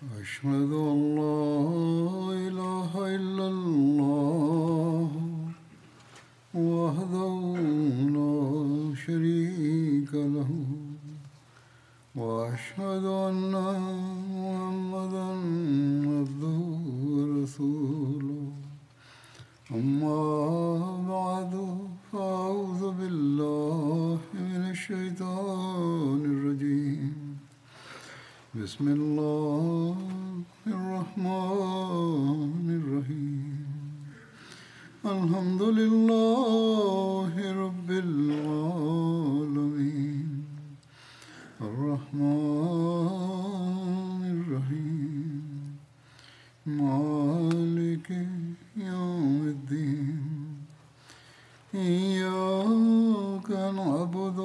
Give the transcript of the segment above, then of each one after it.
أشهد أن لا إله إلا الله وحده لا شريك له وأشهد أن محمدا عبده ورسوله أما بعد فأعوذ بالله من الشيطان الرجيم بسم الله الرحمن الرحيم الحمد لله رب العالمين الرحمن الرحيم مالك يوم الدين إياك نعبد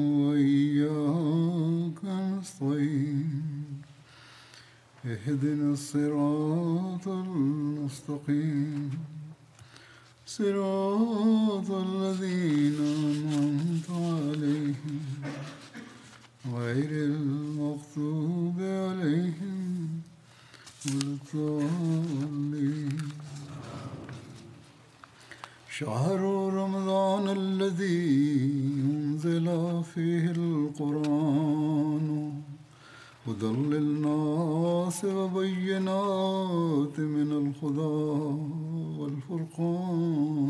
وإياك نستعين اهدنا الصراط المستقيم صراط الذين أنعمت عليهم غير المغضوب عليهم ولا الضالين شهر رمضان الذي أنزل فيه القرآن هدى للناس وبينات من الهدى والفرقان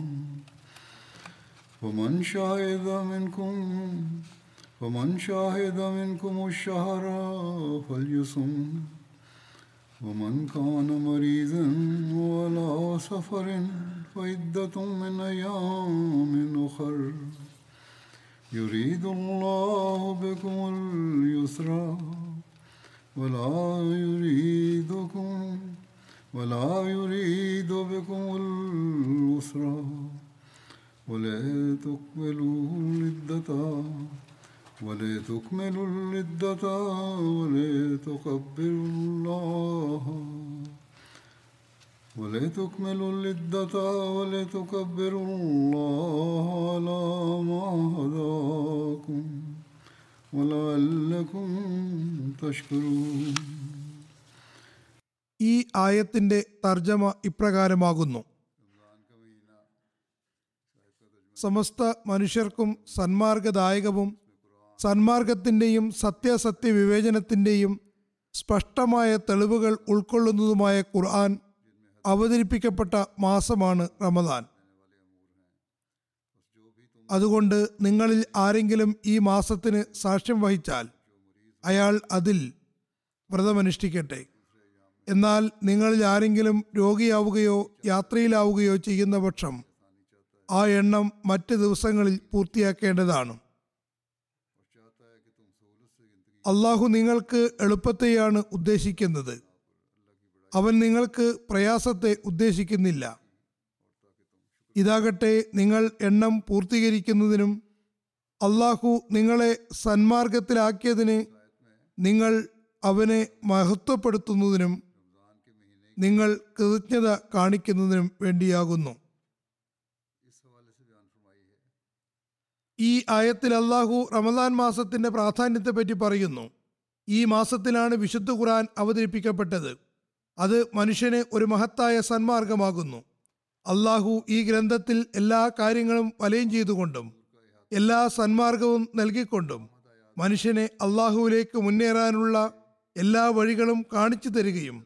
ومن شهد منكم ومن شاهد منكم الشهر فليصم ومن كان مريضا ولا سفر فعدة من أيام أخر يريد الله بكم اليسر ولا يريدكم ولا يريد بكم العسر ولا تقبلوا العدة ولا تكملوا العدة ولا تكبروا الله ولا تكملوا العدة ولا تكبروا الله على ما هداكم ولعلكم تشكرون ഈ ആയത്തിന്റെ തർജമ ഇപ്രകാരമാകുന്നു സമസ്ത മനുഷ്യർക്കും സന്മാർഗദായകവും സന്മാർഗത്തിൻ്റെയും സത്യാസത്യ വിവേചനത്തിൻ്റെയും സ്പഷ്ടമായ തെളിവുകൾ ഉൾക്കൊള്ളുന്നതുമായ ഖുർആൻ അവതരിപ്പിക്കപ്പെട്ട മാസമാണ് റമദാൻ അതുകൊണ്ട് നിങ്ങളിൽ ആരെങ്കിലും ഈ മാസത്തിന് സാക്ഷ്യം വഹിച്ചാൽ അയാൾ അതിൽ വ്രതമനുഷ്ഠിക്കട്ടെ എന്നാൽ നിങ്ങളിൽ ആരെങ്കിലും രോഗിയാവുകയോ യാത്രയിലാവുകയോ ചെയ്യുന്ന പക്ഷം ആ എണ്ണം മറ്റ് ദിവസങ്ങളിൽ പൂർത്തിയാക്കേണ്ടതാണ് അള്ളാഹു നിങ്ങൾക്ക് എളുപ്പത്തെയാണ് ഉദ്ദേശിക്കുന്നത് അവൻ നിങ്ങൾക്ക് പ്രയാസത്തെ ഉദ്ദേശിക്കുന്നില്ല ഇതാകട്ടെ നിങ്ങൾ എണ്ണം പൂർത്തീകരിക്കുന്നതിനും അള്ളാഹു നിങ്ങളെ സന്മാർഗത്തിലാക്കിയതിന് നിങ്ങൾ അവനെ മഹത്വപ്പെടുത്തുന്നതിനും നിങ്ങൾ കൃതജ്ഞത കാണിക്കുന്നതിനും വേണ്ടിയാകുന്നു ഈ ആയത്തിൽ അള്ളാഹു റമദാൻ മാസത്തിന്റെ പ്രാധാന്യത്തെ പറ്റി പറയുന്നു ഈ മാസത്തിലാണ് വിശുദ്ധ ഖുർആൻ അവതരിപ്പിക്കപ്പെട്ടത് അത് മനുഷ്യന് ഒരു മഹത്തായ സന്മാർഗമാകുന്നു അള്ളാഹു ഈ ഗ്രന്ഥത്തിൽ എല്ലാ കാര്യങ്ങളും വലയം ചെയ്തുകൊണ്ടും എല്ലാ സന്മാർഗവും നൽകിക്കൊണ്ടും മനുഷ്യനെ അള്ളാഹുവിലേക്ക് മുന്നേറാനുള്ള എല്ലാ വഴികളും കാണിച്ചു തരികയും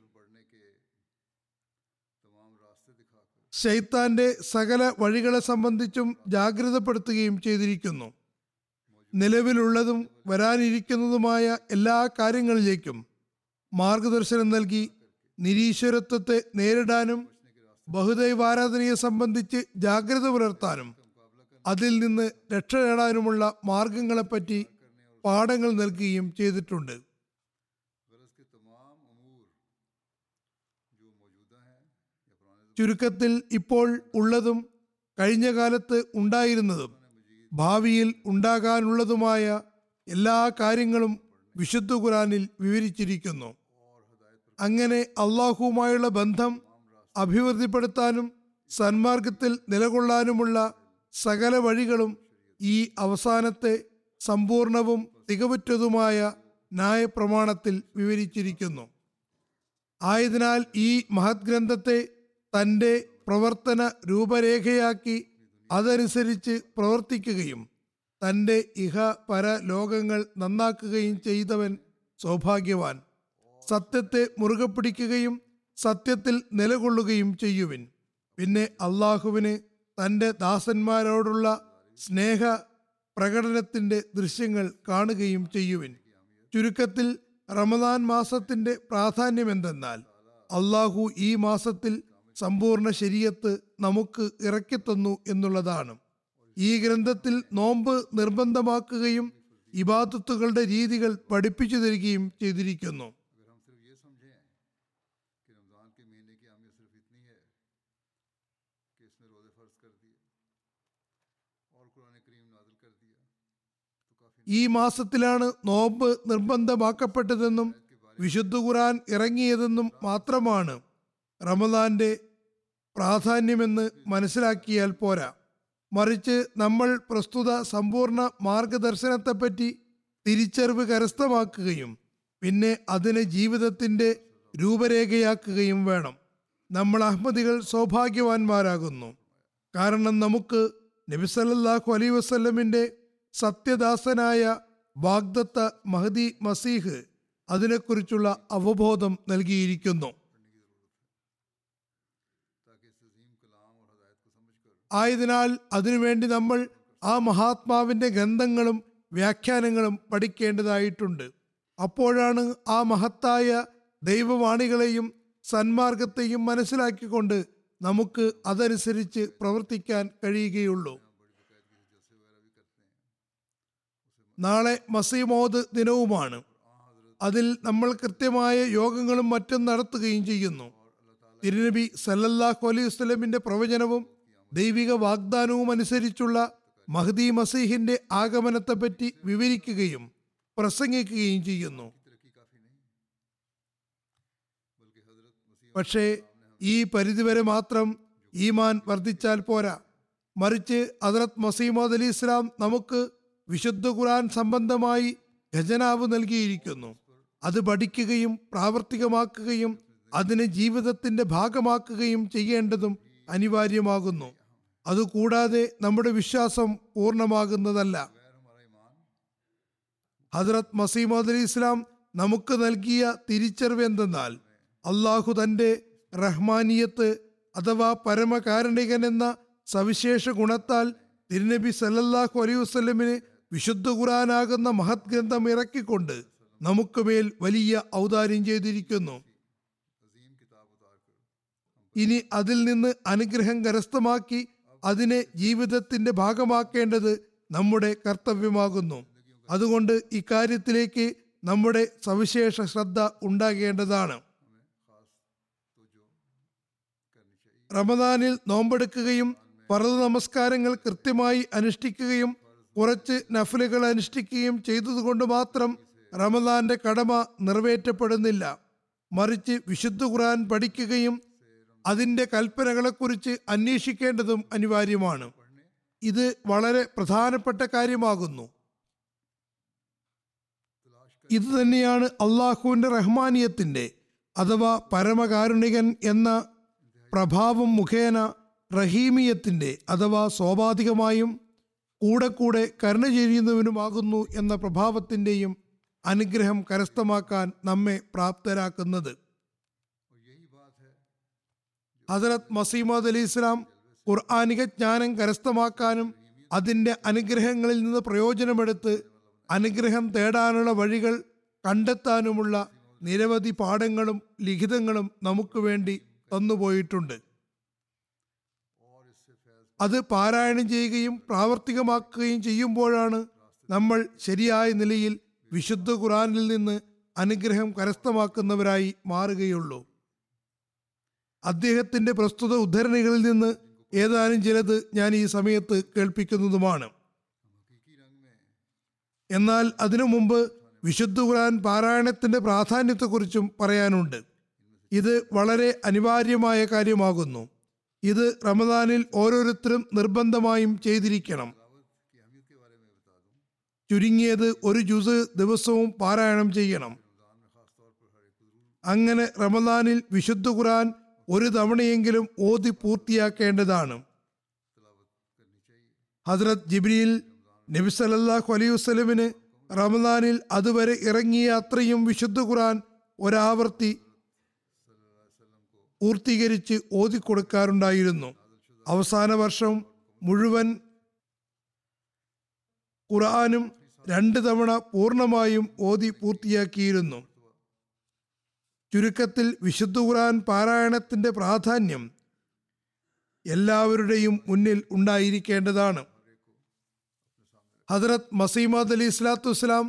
ഷെയ്ത്താന്റെ സകല വഴികളെ സംബന്ധിച്ചും ജാഗ്രതപ്പെടുത്തുകയും ചെയ്തിരിക്കുന്നു നിലവിലുള്ളതും വരാനിരിക്കുന്നതുമായ എല്ലാ കാര്യങ്ങളിലേക്കും മാർഗദർശനം നൽകി നിരീശ്വരത്വത്തെ നേരിടാനും ബഹുദൈവാരാധനയെ സംബന്ധിച്ച് ജാഗ്രത പുലർത്താനും അതിൽ നിന്ന് രക്ഷ നേടാനുമുള്ള മാർഗങ്ങളെപ്പറ്റി പാഠങ്ങൾ നൽകുകയും ചെയ്തിട്ടുണ്ട് ചുരുക്കത്തിൽ ഇപ്പോൾ ഉള്ളതും കഴിഞ്ഞ കാലത്ത് ഉണ്ടായിരുന്നതും ഭാവിയിൽ ഉണ്ടാകാനുള്ളതുമായ എല്ലാ കാര്യങ്ങളും വിശുദ്ധ ഖുറാനിൽ വിവരിച്ചിരിക്കുന്നു അങ്ങനെ അള്ളാഹുവുമായുള്ള ബന്ധം അഭിവൃദ്ധിപ്പെടുത്താനും സന്മാർഗത്തിൽ നിലകൊള്ളാനുമുള്ള സകല വഴികളും ഈ അവസാനത്തെ സമ്പൂർണവും തികവുറ്റതുമായ ന്യായപ്രമാണത്തിൽ വിവരിച്ചിരിക്കുന്നു ആയതിനാൽ ഈ മഹത് ഗ്രന്ഥത്തെ തൻ്റെ പ്രവർത്തന രൂപരേഖയാക്കി അതനുസരിച്ച് പ്രവർത്തിക്കുകയും തൻ്റെ ഇഹ പര ലോകങ്ങൾ നന്നാക്കുകയും ചെയ്തവൻ സൗഭാഗ്യവാൻ സത്യത്തെ മുറുകെ പിടിക്കുകയും സത്യത്തിൽ നിലകൊള്ളുകയും ചെയ്യുവിൻ പിന്നെ അള്ളാഹുവിന് തൻ്റെ ദാസന്മാരോടുള്ള സ്നേഹ പ്രകടനത്തിൻ്റെ ദൃശ്യങ്ങൾ കാണുകയും ചെയ്യുവിൻ ചുരുക്കത്തിൽ റമദാൻ മാസത്തിന്റെ പ്രാധാന്യം എന്തെന്നാൽ അള്ളാഹു ഈ മാസത്തിൽ സമ്പൂർണ്ണ ശരീരത്ത് നമുക്ക് ഇറക്കിത്തന്നു എന്നുള്ളതാണ് ഈ ഗ്രന്ഥത്തിൽ നോമ്പ് നിർബന്ധമാക്കുകയും ഇബാദത്തുകളുടെ രീതികൾ പഠിപ്പിച്ചു തരികയും ചെയ്തിരിക്കുന്നു अगर हम सिर्फ ये समझें कि रमज़ान के महीने की अहमियत सिर्फ इतनी है कि इसमें रोज़े फ़र्ज कर दिए और कुरान करीम नाजिल कर दिया तो काफ़ी ഈ മാസത്തിലാണ് നോമ്പ് നിർബന്ധമാക്കപ്പെട്ടതെന്നും വിശുദ്ധ ഖുർആൻ ഇറങ്ങിയതെന്നും മാത്രമാണ് റമദാന്റെ പ്രാധാന്യമെന്ന് മനസ്സിലാക്കിയാൽ പോരാ മറിച്ച് നമ്മൾ പ്രസ്തുത സമ്പൂർണ്ണ മാർഗദർശനത്തെപ്പറ്റി തിരിച്ചറിവ് കരസ്ഥമാക്കുകയും പിന്നെ അതിനെ ജീവിതത്തിന്റെ രൂപരേഖയാക്കുകയും വേണം നമ്മൾ അഹമ്മദികൾ സൗഭാഗ്യവാന്മാരാകുന്നു കാരണം നമുക്ക് നബി സല്ലല്ലാഹു അലൈഹി വസല്ലമിന്റെ സത്യദാസനായ വാഗ്ദത്ത മഹദി മസീഹ് അതിനെക്കുറിച്ചുള്ള അവബോധം നൽകിയിരിക്കുന്നു ताकि इस अजीम कलाम और हदायत को समझ कर ആയതിനാൽ അതിനുവേണ്ടി നമ്മൾ ആ മഹാത്മാവിന്റെ ഗ്രന്ഥങ്ങളും വ്യാഖ്യാനങ്ങളും പഠിക്കേണ്ടതായിട്ടുണ്ട് അപ്പോഴാണ് ആ മഹത്തായ ദൈവവാണികളെയും സന്മാർഗത്തെയും മനസ്സിലാക്കിക്കൊണ്ട് നമുക്ക് അതനുസരിച്ച് പ്രവർത്തിക്കാൻ കഴിയുകയുള്ളൂ നാളെ മസീമോദ് ദിനവുമാണ് അതിൽ നമ്മൾ കൃത്യമായ യോഗങ്ങളും മറ്റും നടത്തുകയും ചെയ്യുന്നു തിരുനബി സല്ലല്ലാഹു അലൈഹി വസല്ലമിന്റെ പ്രവചനവും ദൈവിക വാഗ്ദാനവും അനുസരിച്ചുള്ള മഹദി മസീഹിന്റെ ആഗമനത്തെപ്പറ്റി വിവരിക്കുകയും പ്രസംഗിക്കുകയും ചെയ്യുന്നു പക്ഷേ ഈ പരിധിവരെ മാത്രം ഈമാൻ വർദ്ധിച്ചാൽ പോരാ മറിച്ച് ഹസ്രത്ത് മസീമോദ് അലി ഇസ്ലാം നമുക്ക് വിശുദ്ധ ഖുർആൻ സംബന്ധമായി ഖജനാവ് നൽകിയിരിക്കുന്നു അത് പഠിക്കുകയും പ്രാവർത്തികമാക്കുകയും അതിനെ ജീവിതത്തിന്റെ ഭാഗമാക്കുകയും ചെയ്യേണ്ടതും അനിവാര്യമാകുന്നു അതുകൂടാതെ നമ്മുടെ വിശ്വാസം പൂർണ്ണമാകുന്നതല്ല ഹസ്രത്ത് മസീമദ് അലി ഇസ്ലാം നമുക്ക് നൽകിയ തിരിച്ചറിവ് എന്തെന്നാൽ അള്ളാഹു തന്റെ റഹ്മാനിയത്ത് അഥവാ പരമകാരുണികൻ എന്ന സവിശേഷ ഗുണത്താൽ തിരുനബി സല്ലല്ലാഹു അലൈഹി വസല്ലമിന് വിശുദ്ധ ഖുറാനാകുന്ന മഹത് ഗ്രന്ഥം ഇറക്കിക്കൊണ്ട് നമുക്ക് മേൽ വലിയ ഔദാര്യം ചെയ്തിരിക്കുന്നു ഇനി അതിൽ നിന്ന് അനുഗ്രഹം കരസ്ഥമാക്കി അതിനെ ജീവിതത്തിന്റെ ഭാഗമാക്കേണ്ടത് നമ്മുടെ കർത്തവ്യമാകുന്നു അതുകൊണ്ട് ഇക്കാര്യത്തിലേക്ക് നമ്മുടെ സവിശേഷ ശ്രദ്ധ ഉണ്ടാകേണ്ടതാണ് റമദാനിൽ നോമ്പെടുക്കുകയും ഫറദ് നമസ്കാരങ്ങൾ കൃത്യമായി അനുഷ്ഠിക്കുകയും കുറച്ച് നഫലുകൾ അനുഷ്ഠിക്കുകയും ചെയ്തതുകൊണ്ട് മാത്രം റമദാന്റെ കടമ നിറവേറ്റപ്പെടുന്നില്ല മറിച്ച് വിശുദ്ധ ഖുർആൻ പഠിക്കുകയും അതിന്റെ കൽപ്പനകളെക്കുറിച്ച് അന്വേഷിക്കേണ്ടതും അനിവാര്യമാണ് ഇത് വളരെ പ്രധാനപ്പെട്ട കാര്യമാകുന്നു ഇത് തന്നെയാണ് അള്ളാഹുവിന്റെ റഹ്മാനിയത്തിന്റെ അഥവാ പരമകാരുണികൻ എന്ന പ്രഭാവം മുഖേന റഹീമിയത്തിന്റെ അഥവാ സ്വാഭാവികമായും കൂടെ കൂടെ കരുണ ചെയ്യുന്നവനുമാകുന്നു എന്ന പ്രഭാവത്തിന്റെയും അനുഗ്രഹം കരസ്ഥമാക്കാൻ നമ്മെ പ്രാപ്തരാക്കുന്നത് ഹസരത് മസീമദ് അലി ഇസ്ലാം ഖുർആാനിക ജ്ഞാനം കരസ്ഥമാക്കാനും അതിൻ്റെ അനുഗ്രഹങ്ങളിൽ നിന്ന് പ്രയോജനമെടുത്ത് അനുഗ്രഹം തേടാനുള്ള വഴികൾ കണ്ടെത്താനുമുള്ള നിരവധി പാഠങ്ങളും ലിഖിതങ്ങളും നമുക്ക് വേണ്ടി തന്നുപോയിട്ടുണ്ട് അത് പാരായണം ചെയ്യുകയും പ്രാവർത്തികമാക്കുകയും ചെയ്യുമ്പോഴാണ് നമ്മൾ ശരിയായ നിലയിൽ വിശുദ്ധ ഖുറാനിൽ നിന്ന് അനുഗ്രഹം കരസ്ഥമാക്കുന്നവരായി മാറുകയുള്ളൂ അദ്ദേഹത്തിന്റെ പ്രസ്തുത ഉദ്ധരണികളിൽ നിന്ന് ഏതാനും ചിലത് ഞാൻ ഈ സമയത്ത് കേൾപ്പിക്കുന്നതുമാണ് എന്നാൽ അതിനു മുമ്പ് വിശുദ്ധ ഖുർആൻ പാരായണത്തിന്റെ പ്രാധാന്യത്തെക്കുറിച്ചും പറയാനുണ്ട് ഇത് വളരെ അനിവാര്യമായ കാര്യമാകുന്നു ഇത് റമദാനിൽ ഓരോരുത്തരും നിർബന്ധമായും ചെയ്തിരിക്കണം ചുരുങ്ങിയത് ഒരു ജുസ് ദിവസവും പാരായണം ചെയ്യണം അങ്ങനെ റമദാനിൽ വിശുദ്ധ ഖുർആൻ ഒരു തവണയെങ്കിലും ഓതി പൂർത്തിയാക്കേണ്ടതാണ് ഹസ്രത് ജിബ്രീൽ നബി സല്ലല്ലാഹു അലൈഹി വസല്ലമിന് റമദാനിൽ അതുവരെ ഇറങ്ങിയ അത്രയും വിശുദ്ധ ഖുർആൻ ഒരാവർത്തി പൂർത്തീകരിച്ച് ഓതിക്കൊടുക്കാറുണ്ടായിരുന്നു അവസാന വർഷം മുഴുവൻ ഖുർആനും രണ്ട് തവണ പൂർണ്ണമായും ഓതി പൂർത്തിയാക്കിയിരുന്നു ചുരുക്കത്തിൽ വിശുദ്ധ ഖുർആൻ പാരായണത്തിന്റെ പ്രാധാന്യം എല്ലാവരുടെയും മുന്നിൽ ഉണ്ടായിരിക്കേണ്ടതാണ് ഹജറത് മസീമദ് അലി ഇസ്ലാത്തു വസ്സലാം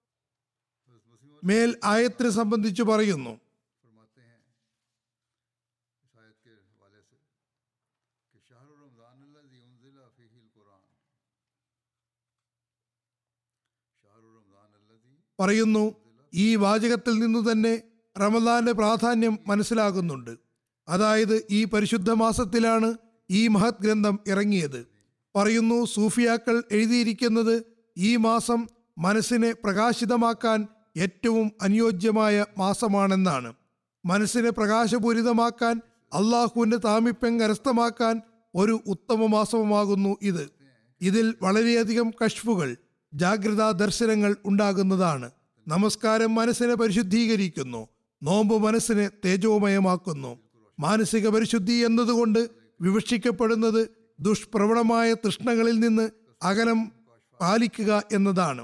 മേൽ ആയത്തിനെ സംബന്ധിച്ച് പറയുന്നു फरमाते हैं इस आयत के हवाले से कि शाहर रमज़ान अल्लज़ी उनज़िला फ़ीहिल कुरान शाहर रमज़ान अल्लज़ी പറയുന്നു ഈ വാചകത്തിൽ നിന്നു തന്നെ റമദാന്റെ പ്രാധാന്യം മനസ്സിലാകുന്നുണ്ട് അതായത് ഈ പരിശുദ്ധ മാസത്തിലാണ് ഈ മഹത് ഗ്രന്ഥം ഇറങ്ങിയത് പറയുന്നു സൂഫിയാക്കൾ എഴുതിയിരിക്കുന്നത് ഈ മാസം മനസ്സിനെ പ്രകാശിതമാക്കാൻ ഏറ്റവും അനുയോജ്യമായ മാസമാണെന്നാണ് മനസ്സിനെ പ്രകാശപൂരിതമാക്കാൻ അള്ളാഹുവിന്റെ താമിപ്യം കരസ്ഥമാക്കാൻ ഒരു ഉത്തമ മാസമാകുന്നു ഇത് ഇതിൽ വളരെയധികം കഷ്ഫുകൾ ജാഗ്രതാ ദർശനങ്ങൾ ഉണ്ടാകുന്നതാണ് നമസ്കാരം മനസ്സിനെ പരിശുദ്ധീകരിക്കുന്നു നോമ്പ് മനസ്സിനെ തേജോമയമാക്കുന്നു മാനസിക പരിശുദ്ധി എന്നതുകൊണ്ട് വിവക്ഷിക്കപ്പെടുന്നത് ദുഷ്പ്രവണമായ തൃഷ്ണകളിൽ നിന്ന് അകലം പാലിക്കുക എന്നതാണ്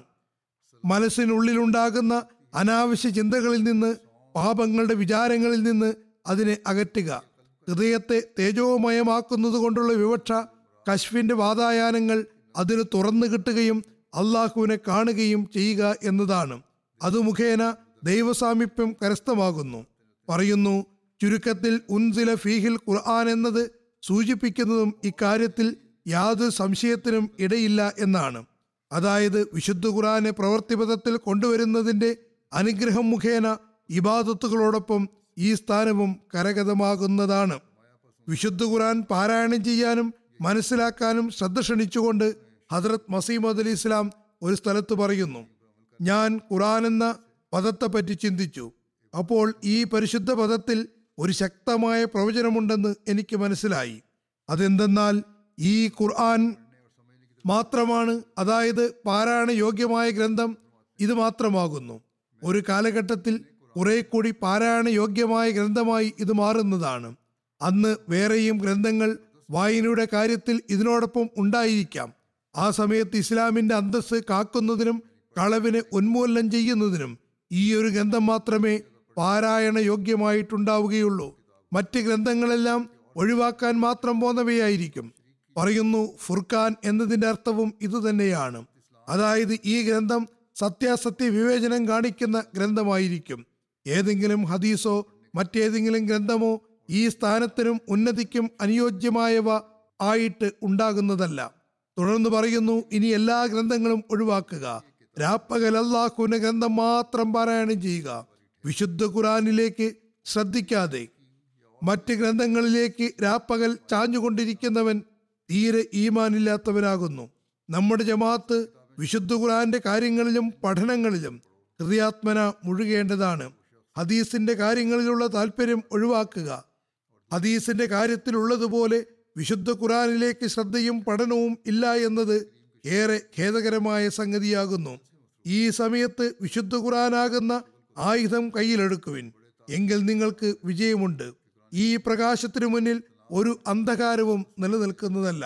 മനസ്സിനുള്ളിലുണ്ടാകുന്ന അനാവശ്യ ചിന്തകളിൽ നിന്ന് പാപങ്ങളുടെ വിചാരങ്ങളിൽ നിന്ന് അതിനെ അകറ്റുക ഹൃദയത്തെ തേജോമയമാക്കുന്നത് കൊണ്ടുള്ള വിവക്ഷ കശ്ഫിന്റെ വാതായാനങ്ങൾ അതിന് തുറന്നു കിട്ടുകയും അള്ളാഹുവിനെ കാണുകയും ചെയ്യുക എന്നതാണ് അത് മുഖേന ദൈവസാമീപ്യം കരസ്ഥമാകുന്നു പറയുന്നു ചുരുക്കത്തിൽ ഉൻസില ഫീഹിൽ ഖുർആൻ എന്നത് സൂചിപ്പിക്കുന്നതും ഇക്കാര്യത്തിൽ യാതൊരു സംശയത്തിനും ഇടയില്ല എന്നാണ് അതായത് വിശുദ്ധ ഖുർആനെ പ്രവൃത്തിപഥത്തിൽ കൊണ്ടുവരുന്നതിന്റെ അനുഗ്രഹം മുഖേന ഇബാദത്തുകളോടൊപ്പം ഈ സ്ഥാനവും കരഗതമാകുന്നതാണ് വിശുദ്ധ ഖുർആൻ പാരായണം ചെയ്യാനും മനസ്സിലാക്കാനും ശ്രദ്ധ ക്ഷണിച്ചുകൊണ്ട് ഹദ്രത് മസീമദ് അലി ഇസ്ലാം ഒരു സ്ഥലത്ത് പറയുന്നു ഞാൻ ഖുർആൻ എന്ന പദത്തെപ്പറ്റി ചിന്തിച്ചു അപ്പോൾ ഈ പരിശുദ്ധ പദത്തിൽ ഒരു ശക്തമായ പ്രവചനമുണ്ടെന്ന് എനിക്ക് മനസ്സിലായി അതെന്തെന്നാൽ ഈ ഖുർആൻ മാത്രമാണ് അതായത് പാരായണ യോഗ്യമായ ഗ്രന്ഥം ഇത് മാത്രമാകുന്നു ഒരു കാലഘട്ടത്തിൽ കുറെ കൂടി പാരായണ യോഗ്യമായ ഗ്രന്ഥമായി ഇത് മാറുന്നതാണ് അന്ന് വേറെയും ഗ്രന്ഥങ്ങൾ വായനയുടെ കാര്യത്തിൽ ഇതിനോടൊപ്പം ഉണ്ടായിരിക്കാം ആ സമയത്ത് ഇസ്ലാമിന്റെ അന്തസ്സ് കാക്കുന്നതിനും കളവിനെ ഉന്മൂലനം ചെയ്യുന്നതിനും ഈ ഒരു ഗ്രന്ഥം മാത്രമേ പാരായണ യോഗ്യമായിട്ടുണ്ടാവുകയുള്ളൂ മറ്റ് ഗ്രന്ഥങ്ങളെല്ലാം ഒഴിവാക്കാൻ മാത്രം പോന്നവയായിരിക്കും പറയുന്നു ഫുർഖാൻ എന്നതിന്റെ അർത്ഥവും ഇതുതന്നെയാണ് അതായത് ഈ ഗ്രന്ഥം സത്യാസത്യ വിവേചനം കാണിക്കുന്ന ഗ്രന്ഥമായിരിക്കും ഏതെങ്കിലും ഹദീസോ മറ്റേതെങ്കിലും ഗ്രന്ഥമോ ഈ സ്ഥാനത്തിനും ഉന്നതിക്കും അനുയോജ്യമായവ ആയിട്ട് ഉണ്ടാകുന്നതല്ല തുടർന്ന് പറയുന്നു ഇനി എല്ലാ ഗ്രന്ഥങ്ങളും ഒഴിവാക്കുക രാപ്പകൽ അള്ളാഹുവിന്റെ ഗ്രന്ഥം മാത്രം പാരായണം ചെയ്യുക വിശുദ്ധ ഖുറാനിലേക്ക് ശ്രദ്ധിക്കാതെ മറ്റ് ഗ്രന്ഥങ്ങളിലേക്ക് രാപ്പകൽ ചാഞ്ഞുകൊണ്ടിരിക്കുന്നവൻ തീരെ ഈമാനില്ലാത്തവനാകുന്നു നമ്മുടെ ജമാഅത്ത് വിശുദ്ധ ഖുറാന്റെ കാര്യങ്ങളിലും പഠനങ്ങളിലും ഹൃദയാത്മന മുഴുകേണ്ടതാണ് ഹദീസിന്റെ കാര്യങ്ങളിലുള്ള താല്പര്യം ഒഴിവാക്കുക ഹദീസിന്റെ കാര്യത്തിലുള്ളതുപോലെ വിശുദ്ധ ഖുറാനിലേക്ക് ശ്രദ്ധയും പഠനവും ഇല്ല എന്നത് ഏറെ ഖേദകരമായ സംഗതിയാകുന്നു ഈ സമയത്ത് വിശുദ്ധ ഖുറാനാകുന്ന ആയുധം കയ്യിലെടുക്കുവിൻ എങ്കിൽ നിങ്ങൾക്ക് വിജയമുണ്ട് ഈ പ്രകാശത്തിനു മുന്നിൽ ഒരു അന്ധകാരവും നിലനിൽക്കുന്നതല്ല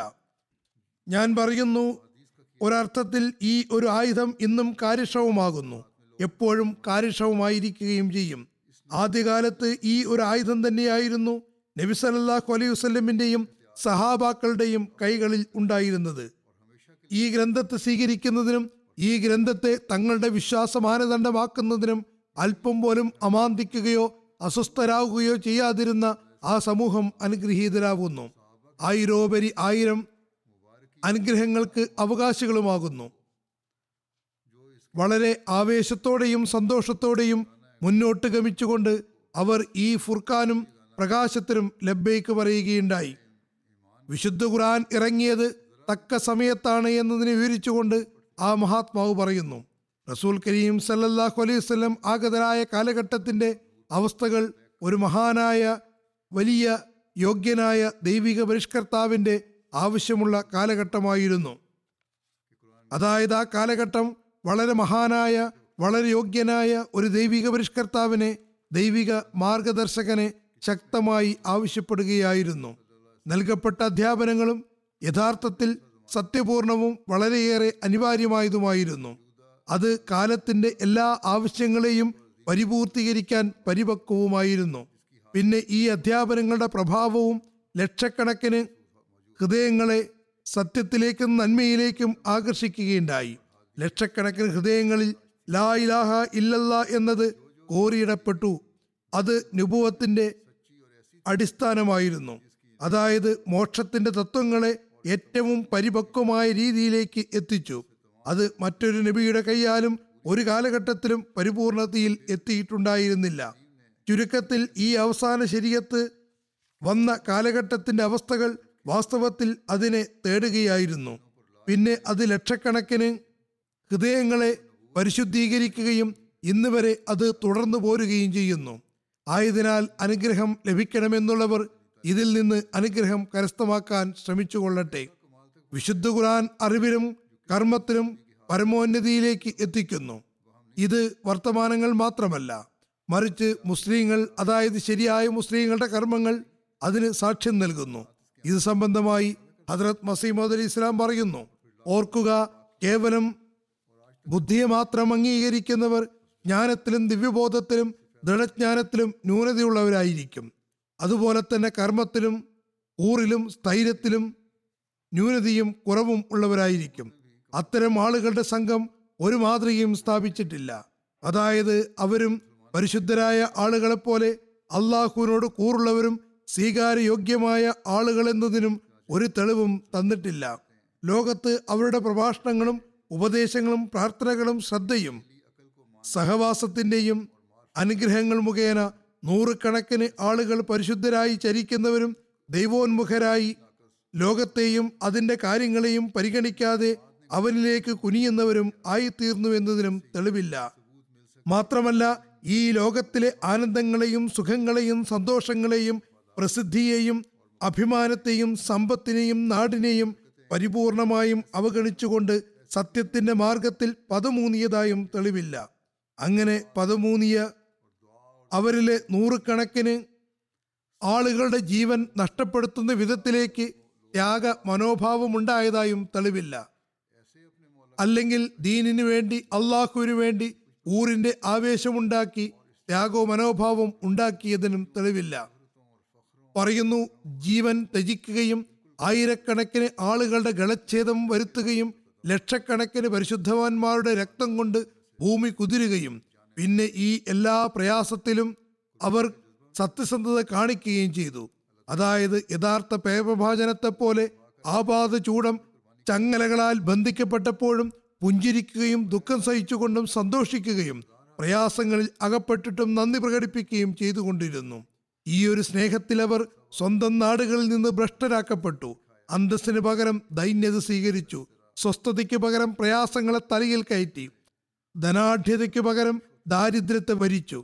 ഞാൻ പറയുന്നു ഒരർത്ഥത്തിൽ ഈ ഒരു ആയുധം ഇന്നും കാര്യക്ഷമമാകുന്നു എപ്പോഴും കാര്യക്ഷമമായിരിക്കുകയും ചെയ്യും ആദ്യകാലത്ത് ഈ ഒരു ആയുധം തന്നെയായിരുന്നു നബി സല്ലല്ലാഹു അലൈഹി വസല്ലമിന്റെയും സഹാബാക്കളുടെയും കൈകളിൽ ഉണ്ടായിരുന്നത് ഈ ഗ്രന്ഥത്തെ സ്വീകരിക്കുന്നതിനും ഈ ഗ്രന്ഥത്തെ തങ്ങളുടെ വിശ്വാസ മാനദണ്ഡമാക്കുന്നതിനും അല്പം പോലും അമാന്തിക്കുകയോ അസ്വസ്ഥരാകുകയോ ചെയ്യാതിരുന്ന ആ സമൂഹം അനുഗ്രഹീതരാകുന്നു ആയിരോപരി ആയിരം അനുഗ്രഹങ്ങൾക്ക് അവകാശികളുമാകുന്നു വളരെ ആവേശത്തോടെയും സന്തോഷത്തോടെയും മുന്നോട്ട് ഗമിച്ചുകൊണ്ട് അവർ ഈ ഫുർഖാനും പ്രകാശത്തിനും ലബ്ബേക്ക് പറയുകയുണ്ടായി വിശുദ്ധ ഖുർആൻ ഇറങ്ങിയത് തക്ക സമയത്താണ് എന്നതിനെ വിവരിച്ചുകൊണ്ട് ആ മഹാത്മാവ് പറയുന്നു റസൂൽ കരീം സല്ലല്ലാഹു അലൈഹി വസല്ലം ആഗതരായ കാലഘട്ടത്തിന്റെ അവസ്ഥകൾ ഒരു മഹാനായ വലിയ യോഗ്യനായ ദൈവിക പരിഷ്കർത്താവിന്റെ ആവശ്യമുള്ള കാലഘട്ടമായിരുന്നു അതായത് ആ കാലഘട്ടം വളരെ മഹാനായ വളരെ യോഗ്യനായ ഒരു ദൈവിക പരിഷ്കർത്താവിനെ ദൈവിക മാർഗദർശകനെ ശക്തമായി ആവശ്യപ്പെടുകയായിരുന്നു നൽകപ്പെട്ട അധ്യാപനങ്ങളും യഥാർത്ഥത്തിൽ സത്യപൂർണവും വളരെയേറെ അനിവാര്യമായതുമായിരുന്നു അത് കാലത്തിന്റെ എല്ലാ ആവശ്യങ്ങളെയും പരിപൂർത്തീകരിക്കാൻ പരിപക്വവുമായിരുന്നു പിന്നെ ഈ അധ്യാപനങ്ങളുടെ പ്രഭാവവും ലക്ഷക്കണക്കിന് ഹൃദയങ്ങളെ സത്യത്തിലേക്കും നന്മയിലേക്കും ആകർഷിക്കുകയുണ്ടായി ലക്ഷക്കണക്കിന് ഹൃദയങ്ങളിൽ ലാ ഇലാഹ ഇല്ലല്ല എന്നത് കോറിയിടപ്പെട്ടു അത് നുപുവത്തിന്റെ അടിസ്ഥാനമായിരുന്നു അതായത് മോക്ഷത്തിന്റെ തത്വങ്ങളെ ഏറ്റവും പരിപക്വമായ രീതിയിലേക്ക് എത്തിച്ചു അത് മറ്റൊരു നബിയുടെ കൈയാലും ഒരു കാലഘട്ടത്തിലും പരിപൂർണതയിൽ എത്തിയിട്ടുണ്ടായിരുന്നില്ല ചുരുക്കത്തിൽ ഈ അവസാന ശരീരത്ത് വന്ന കാലഘട്ടത്തിന്റെ അവസ്ഥകൾ വാസ്തവത്തിൽ അതിനെ തേടുകയായിരുന്നു പിന്നെ അത് ലക്ഷക്കണക്കിന് ഹൃദയങ്ങളെ പരിശുദ്ധീകരിക്കുകയും ഇന്ന് വരെ അത് തുടർന്നു പോരുകയും ചെയ്യുന്നു ആയതിനാൽ അനുഗ്രഹം ലഭിക്കണമെന്നുള്ളവർ ഇതിൽ നിന്ന് അനുഗ്രഹം കരസ്ഥമാക്കാൻ ശ്രമിച്ചുകൊള്ളട്ടെ വിശുദ്ധ ഖുർആൻ അറിവിലും കർമ്മത്തിലും പരമോന്നതിയിലേക്ക് എത്തിക്കുന്നു ഇത് വർത്തമാനങ്ങൾ മാത്രമല്ല മറിച്ച് മുസ്ലിങ്ങൾ അതായത് ശരിയായ മുസ്ലിങ്ങളുടെ കർമ്മങ്ങൾ അതിന് സാക്ഷ്യം നൽകുന്നു ഇത് സംബന്ധമായി ഹദ്രത് മസീമദ് അലി ഇസ്ലാം പറയുന്നു ഓർക്കുക കേവലം ബുദ്ധിയെ മാത്രം അംഗീകരിക്കുന്നവർ ജ്ഞാനത്തിലും ദിവ്യബോധത്തിലും ദൃഢജ്ഞാനത്തിലും ന്യൂനതയുള്ളവരായിരിക്കും അതുപോലെ തന്നെ കർമ്മത്തിലും ഊറിലും സ്ഥൈര്യത്തിലും ന്യൂനതയും കുറവും ഉള്ളവരായിരിക്കും അത്തരം ആളുകളുടെ സംഘം ഒരു മാതൃകയും സ്ഥാപിച്ചിട്ടില്ല അതായത് അവരും പരിശുദ്ധരായ ആളുകളെപ്പോലെ അള്ളാഹുവിനോട് കൂറുള്ളവരും സ്വീകാര്യയോഗ്യമായ ആളുകളെന്നതിനും ഒരു തെളിവും തന്നിട്ടില്ല ലോകത്ത് അവരുടെ പ്രഭാഷണങ്ങളും ഉപദേശങ്ങളും പ്രാർത്ഥനകളും ശ്രദ്ധയും സഹവാസത്തിന്റെയും അനുഗ്രഹങ്ങൾ മുഖേന നൂറുകണക്കിന് ആളുകൾ പരിശുദ്ധരായി ചരിക്കുന്നവരും ദൈവോന്മുഖരായി ലോകത്തെയും അതിന്റെ കാര്യങ്ങളെയും പരിഗണിക്കാതെ അവനിലേക്ക് കുനിയുന്നവരും ആയിത്തീർന്നു എന്നതിനും തെളിവില്ല മാത്രമല്ല ഈ ലോകത്തിലെ ആനന്ദങ്ങളെയും സുഖങ്ങളെയും സന്തോഷങ്ങളെയും പ്രസിദ്ധിയെയും അഭിമാനത്തെയും സമ്പത്തിനെയും നാടിനെയും പരിപൂർണമായും അവഗണിച്ചുകൊണ്ട് സത്യത്തിന്റെ മാർഗത്തിൽ പദമൂന്നിയതായും തെളിവില്ല അങ്ങനെ പദമൂന്നിയ അവരിലെ നൂറുകണക്കിന് ആളുകളുടെ ജീവൻ നഷ്ടപ്പെടുത്തുന്ന വിധത്തിലേക്ക് ത്യാഗ മനോഭാവമുണ്ടായതായും തെളിവില്ല അല്ലെങ്കിൽ ദീനിനു വേണ്ടി അള്ളാഹുവിനു വേണ്ടി ഊറിന്റെ ആവേശമുണ്ടാക്കി ത്യാഗോ മനോഭാവം ഉണ്ടാക്കിയതിനും തെളിവില്ല പറയുന്നു ജീവൻ ത്യജിക്കുകയും ആയിരക്കണക്കിന് ആളുകളുടെ ഗളച്ഛേദം വരുത്തുകയും ലക്ഷക്കണക്കിന് പരിശുദ്ധവാന്മാരുടെ രക്തം കൊണ്ട് ഭൂമി കുതിരുകയും പിന്നെ ഈ എല്ലാ പ്രയാസത്തിലും അവർ സത്യസന്ധത കാണിക്കുകയും ചെയ്തു അതായത് യഥാർത്ഥ പേപഭാജനത്തെ പോലെ ആപാത ചൂടം ചങ്ങലകളാൽ ബന്ധിക്കപ്പെട്ടപ്പോഴും പുഞ്ചിരിക്കുകയും ദുഃഖം സഹിച്ചുകൊണ്ടും സന്തോഷിക്കുകയും പ്രയാസങ്ങളിൽ അകപ്പെട്ടിട്ടും നന്ദി പ്രകടിപ്പിക്കുകയും ചെയ്തുകൊണ്ടിരുന്നു ഈ ഒരു സ്നേഹത്തിൽ അവർ സ്വന്തം നാടുകളിൽ നിന്ന് ഭ്രഷ്ടരാക്കപ്പെട്ടു അന്തസ്സിന് പകരം ദൈന്യത സ്വീകരിച്ചു സ്വസ്ഥതയ്ക്ക് പകരം പ്രയാസങ്ങളെ തലയിൽ കയറ്റി ധനാഢ്യതയ്ക്ക് പകരം ദാരിദ്ര്യത്തെ ഭരിച്ചു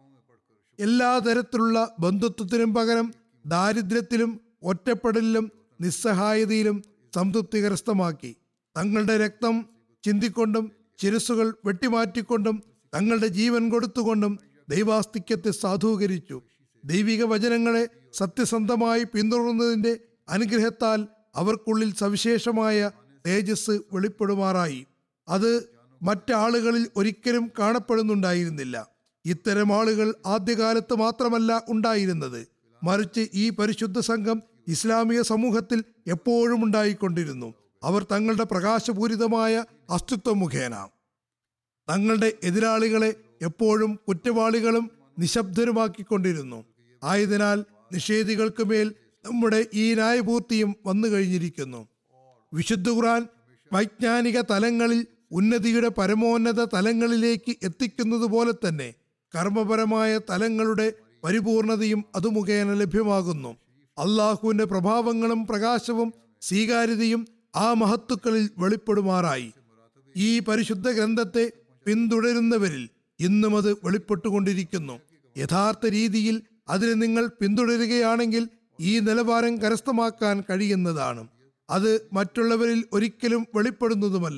എല്ലാ തരത്തിലുള്ള ബന്ധുത്വത്തിനും പകരം ദാരിദ്ര്യത്തിലും ഒറ്റപ്പെടലിലും നിസ്സഹായതയിലും സംതൃപ്തി കരസ്ഥമാക്കി തങ്ങളുടെ രക്തം ചിന്തിക്കൊണ്ടും ശിരസുകൾ വെട്ടിമാറ്റിക്കൊണ്ടും തങ്ങളുടെ ജീവൻ കൊടുത്തുകൊണ്ടും ദൈവാസ്തിക്യത്തെ സാധൂകരിച്ചു ദൈവിക വചനങ്ങളെ സത്യസന്ധമായി പിന്തുടർന്നതിന്റെ അനുഗ്രഹത്താൽ അവർക്കുള്ളിൽ സവിശേഷമായ തേജസ് വെളിപ്പെടുമാറായി അത് മറ്റാളുകളിൽ ഒരിക്കലും കാണപ്പെടുന്നുണ്ടായിരുന്നില്ല ഇത്തരം ആളുകൾ ആദ്യകാലത്ത് മാത്രമല്ല ഉണ്ടായിരുന്നത് മറിച്ച് ഈ പരിശുദ്ധ സംഘം ഇസ്ലാമിക സമൂഹത്തിൽ എപ്പോഴും ഉണ്ടായിക്കൊണ്ടിരുന്നു അവർ തങ്ങളുടെ പ്രകാശപൂരിതമായ അസ്തിത്വം മുഖേന തങ്ങളുടെ എതിരാളികളെ എപ്പോഴും കുറ്റവാളികളും നിശബ്ദരുമാക്കിക്കൊണ്ടിരുന്നു ആയതിനാൽ നിഷേധികൾക്ക് മേൽ നമ്മുടെ ഈ ന്യായപൂർത്തിയും വന്നു കഴിഞ്ഞിരിക്കുന്നു വിശുദ്ധ ഖുർആൻ വൈജ്ഞാനിക തലങ്ങളിൽ ഉന്നതിയുടെ പരമോന്നത തലങ്ങളിലേക്ക് എത്തിക്കുന്നത് പോലെ തന്നെ കർമ്മപരമായ തലങ്ങളുടെ പരിപൂർണതയും അത് മുഖേന ലഭ്യമാകുന്നു അള്ളാഹുവിന്റെ പ്രഭാവങ്ങളും പ്രകാശവും സ്വീകാര്യതയും ആ മഹത്തുക്കളിൽ വെളിപ്പെടുമാറായി ഈ പരിശുദ്ധ ഗ്രന്ഥത്തെ പിന്തുടരുന്നവരിൽ ഇന്നും അത് വെളിപ്പെട്ടുകൊണ്ടിരിക്കുന്നു യഥാർത്ഥ രീതിയിൽ അതിനെ നിങ്ങൾ പിന്തുടരുകയാണെങ്കിൽ ഈ നിലവാരം കരസ്ഥമാക്കാൻ കഴിയുന്നതാണ് അത് മറ്റുള്ളവരിൽ ഒരിക്കലും വെളിപ്പെടുന്നതുമല്ല